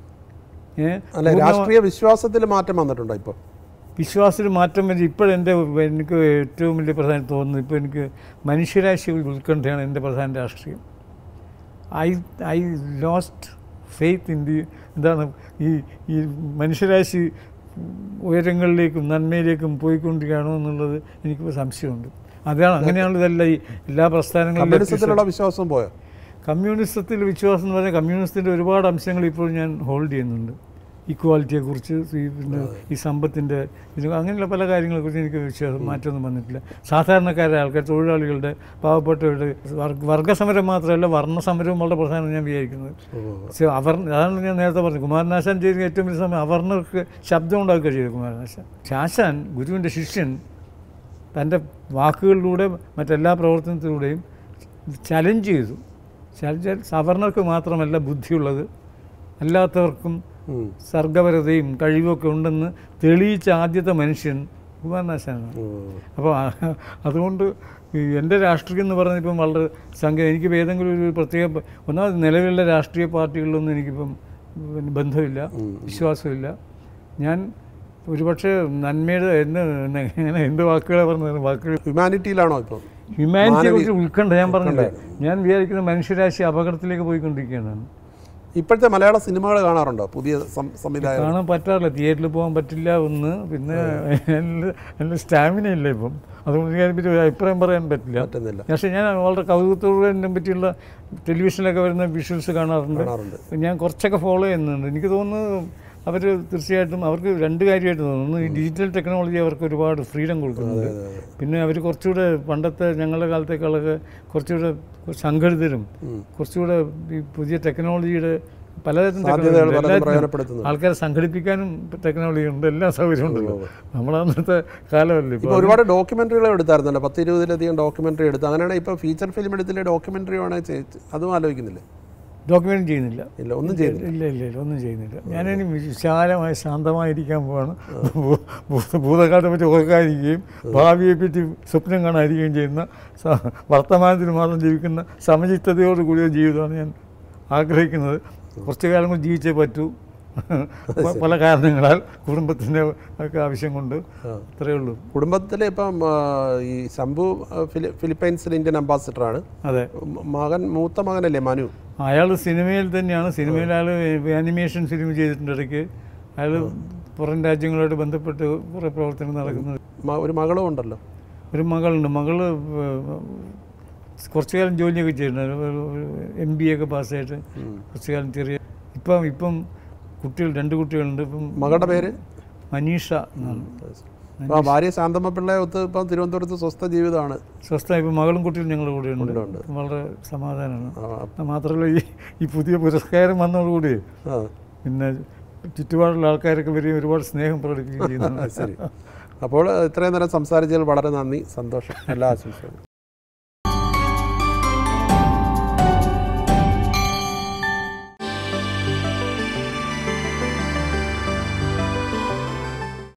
ഏ, അല്ലെ രാഷ്ട്രീയ വിശ്വാസത്തിൽ മാറ്റം വന്നിട്ടുണ്ടോ ഇപ്പോൾ വിശ്വാസത്തിൽ മാറ്റം വരും ഇപ്പോഴെൻ്റെ എനിക്ക് ഏറ്റവും വലിയ പ്രധാനം തോന്നുന്നത് ഇപ്പോൾ എനിക്ക് മനുഷ്യരാശി ഉത്കണ്ഠയാണ് എൻ്റെ പ്രധാന രാഷ്ട്രീയം I I lost faith in the എന്താണ് ഈ ഈ മനുഷ്യരാശി ഉയരങ്ങളിലേക്കും നന്മയിലേക്കും പോയിക്കൊണ്ടിരിക്കുകയാണോ എന്നുള്ളത് എനിക്ക് സംശയമുണ്ട് അതാണ് അങ്ങനെയാണ് ഇതെല്ലാം ഈ എല്ലാ പ്രസ്ഥാനങ്ങളിലും കമ്മ്യൂണിസത്തിലുള്ള വിശ്വാസം പോയോ കമ്മ്യൂണിസത്തിൽ വിശ്വാസം എന്ന് പറഞ്ഞാൽ കമ്മ്യൂണിസത്തിൻ്റെ ഒരുപാട് അംശങ്ങൾ ഇപ്പോൾ ഞാൻ ഹോൾഡ് ചെയ്യുന്നുണ്ട് ഈക്വാലിറ്റിയെക്കുറിച്ച് ഈ പിന്നെ ഈ സമ്പത്തിൻ്റെ ഇത് അങ്ങനെയുള്ള പല കാര്യങ്ങളെക്കുറിച്ച് എനിക്ക് വിശ്വാസം മാറ്റമൊന്നും വന്നിട്ടില്ല സാധാരണക്കാരായ ആൾക്കാർ തൊഴിലാളികളുടെ പാവപ്പെട്ടവരുടെ വർഗ വർഗസമരം മാത്രമല്ല വർണ്ണസമരവും വളരെ പ്രധാനം ഞാൻ വിചാരിക്കുന്നത് പക്ഷേ അവർ അതാണ് ഞാൻ നേരത്തെ പറഞ്ഞത് കുമാരനാശാൻ ചെയ്ത ഏറ്റവും വലിയ സമയം അവർണർക്ക് ശബ്ദം ഉണ്ടാക്കുക ചെയ്തു കുമാരനാശാൻ ശാശാൻ ഗുരുവിൻ്റെ ശിഷ്യൻ തൻ്റെ വാക്കുകളിലൂടെ മറ്റെല്ലാ പ്രവർത്തനത്തിലൂടെയും ചലഞ്ച് ചെയ്തു ചലഞ്ച് സവർണർക്ക് മാത്രമല്ല ബുദ്ധിയുള്ളത് അല്ലാത്തവർക്കും ഉം. സർഗപരതയും കഴിവൊക്കെ ഉണ്ടെന്ന് തെളിയിച്ച ആദ്യത്തെ മനുഷ്യൻ കുമാരനാശാനാണ് ഉം. അപ്പോൾ ആ- അതുകൊണ്ട് ഈ എൻ്റെ രാഷ്ട്രീയം എന്ന് പറഞ്ഞാൽ ഇപ്പം വളരെ സംഘ എനിക്കിപ്പോൾ ഏതെങ്കിലും ഒരു പ്രത്യേക പ- ഒന്നാമത് നിലവിലുള്ള രാഷ്ട്രീയ പാർട്ടികളിലൊന്നും എനിക്കിപ്പം പിന്നെ ബന്ധമില്ല വിശ്വാസമില്ല ഞാൻ ഒരുപക്ഷെ നന്മയുടെ എന്ന് എങ്ങനെ എന്ത് വാക്കുകളാണ് പറഞ്ഞത് വാക്കുകൾ ഹ്യൂമാനിറ്റിയിലാണോ ഇപ്പോൾ ഹ്യൂമാനിറ്റിയെ കുറിച്ച് ഉത്കണ്ഠ ഞാൻ പറഞ്ഞില്ലേ ഞാൻ വിചാരിക്കുന്ന മനുഷ്യരാശി അപകടത്തിലേക്ക് പോയിക്കൊണ്ടിരിക്കുകയാണ് ഇപ്പോഴത്തെ മലയാള സിനിമകൾ കാണാറുണ്ടോ പുതിയ സം- സംവിധായകർ കാണാൻ പറ്റാറില്ല തിയേറ്ററിൽ പോകാൻ പറ്റില്ല ഒന്ന് പിന്നെ എൻ്റെ എൻ്റെ സ്റ്റാമിന ഇല്ല ഇപ്പം അതുകൊണ്ട് ഞാൻ പറ്റി ഒരു അഭിപ്രായം പറയാൻ പറ്റില്ല പറ്റുന്നില്ല പക്ഷേ ഞാൻ വളരെ കൗതുകത്തോടെ എന്നെ പറ്റിയുള്ള ടെലിവിഷനിലൊക്കെ വരുന്ന വിഷ്വൽസ് കാണാറുണ്ട് കാണാറുണ്ട് ഞാൻ കുറച്ചൊക്കെ ഫോളോ ചെയ്യുന്നുണ്ട് എനിക്ക് തോന്നുന്നു അവർ തീർച്ചയായിട്ടും അവർക്ക് രണ്ട് കാര്യമായിട്ട് തോന്നുന്നു ഒന്ന് ഈ ഡിജിറ്റൽ ടെക്നോളജി അവർക്ക് ഒരുപാട് ഫ്രീഡം കൊടുക്കുന്നുണ്ട് പിന്നെ അവർ കുറച്ചുകൂടെ പണ്ടത്തെ ഞങ്ങളുടെ കാലത്തേക്കാളൊക്കെ കുറച്ചുകൂടെ സംഘടിതരും കുറച്ചുകൂടെ ഈ പുതിയ ടെക്നോളജിയുടെ പലതരം സാധ്യതകൾ technology ഉണ്ട്. പലതും എല്ലാത്തിനും പ്രയോജനപ്പെടുത്തുന്നു ആൾക്കാരെ സംഘടിപ്പിക്കാനും ടെക്നോളജി ഉണ്ട് എല്ലാ സൗകര്യവും ഉണ്ടല്ലോ നമ്മളെ അന്നത്തെ കാലമല്ലേ ഇപ്പോൾ ഇപ്പോൾ ഒരുപാട് ഡോക്യുമെന്ററികൾ എടുത്തായിരുന്നല്ലോ പത്ത് ഇരുപതിലധികം ഡോക്യുമെന്ററി എടുത്തു അങ്ങനെയാണെങ്കിൽ ഇപ്പോൾ ഫീച്ചർ ഫിലിം എടുത്തില്ലേ ഡോക്യുമെന്ററി വേണമെങ്കിൽ ചെയ്ത് അതും ആലോചിക്കുന്നില്ലേ ഡോക്യുമെന്റ് ചെയ്യുന്നില്ല ഇല്ല ഒന്നും ചെയ്തില്ല ഇല്ല ഇല്ല ഇല്ല ഒന്നും ചെയ്യുന്നില്ല ഞാനിനി വിശാലമായി ശാന്തമായിരിക്കാൻ പോവാണ് ഭൂ- ഭൂ- ഭൂതകാലത്തെ പറ്റി ഓർക്കാതിരിക്കുകയും ഭാവിയെ പറ്റി സ്വപ്നം കാണാതിരിക്കുകയും ചെയ്യുന്ന സ- വർത്തമാനത്തിൽ മാത്രം ജീവിക്കുന്ന സമചിത്തതയോട് കൂടിയ ജീവിതമാണ് ഞാൻ ആഗ്രഹിക്കുന്നത് കുറച്ചു കാലം കൂടി ജീവിച്ചേ പറ്റൂ പ- പല കാരണങ്ങളാൽ കുടുംബത്തിൻ്റെ ഒക്കെ ആവശ്യം കൊണ്ട് അത്രയേ ഉള്ളൂ കുടുംബത്തിൽ ഇപ്പം ആ, ഈ ശംഭു ആ, ഫിലി ഫിലിപ്പൈൻസിൽ ഇന്ത്യൻ അംബാസിഡറാണ് അതെ മ- മകൻ മൂത്ത മകനല്ലേ മനു അയാൾ സിനിമയിൽ തന്നെയാണ് സിനിമയിൽ അയാൾ ആനിമേഷൻ ഫിലിം ചെയ്തിട്ടുണ്ട് ഇടയ്ക്ക് അയാൾ പുറം രാജ്യങ്ങളുമായിട്ട് ബന്ധപ്പെട്ട് കുറേ പ്രവർത്തനം നടക്കുന്നത് മ- ഒരു മകളും ഉണ്ടല്ലോ ഒരു മകളുണ്ട് മകള് ഏഹ്, കുറച്ചു കാലം ജോലിയൊക്കെ ചെയ്തിട്ടുണ്ട് എം ബി ഒക്കെ പാസ്സായിട്ട് കുറച്ചു കാലം ചെറിയ ഇപ്പം ഇപ്പം കുട്ടികൾ രണ്ട് കുട്ടികളുണ്ട് ഇപ്പം മകളുടെ പേര് മനീഷ എന്നാണ് ആ ഭാര്യ ശാന്തമ്മ പിള്ളയെ ഒത്ത് ഇപ്പം തിരുവനന്തപുരത്ത് സ്വസ്ഥ ജീവിതമാണ് സ്വസ്ഥ ഇപ്പം മകളും കുട്ടികളും ഞങ്ങളുടെ കൂടെ ഉണ്ട് ഉണ്ട്, ഉണ്ട്. വളരെ സമാധാനമാണ് ആ, മാത്രമല്ല ഈ ഈ പുതിയ പുരസ്കാരം വന്നതോടുകൂടി ആ, പിന്നെ ചുറ്റുപാടുള്ള ആൾക്കാരൊക്കെ വരികയും ഒരുപാട് സ്നേഹം പ്രകടിപ്പിക്കുകയും ചെയ്യുന്നു ശരി അപ്പോൾ ഇത്രയും നേരം സംസാരിച്ചതിൽ വളരെ നന്ദി സന്തോഷം എല്ലാ ആശംസകളും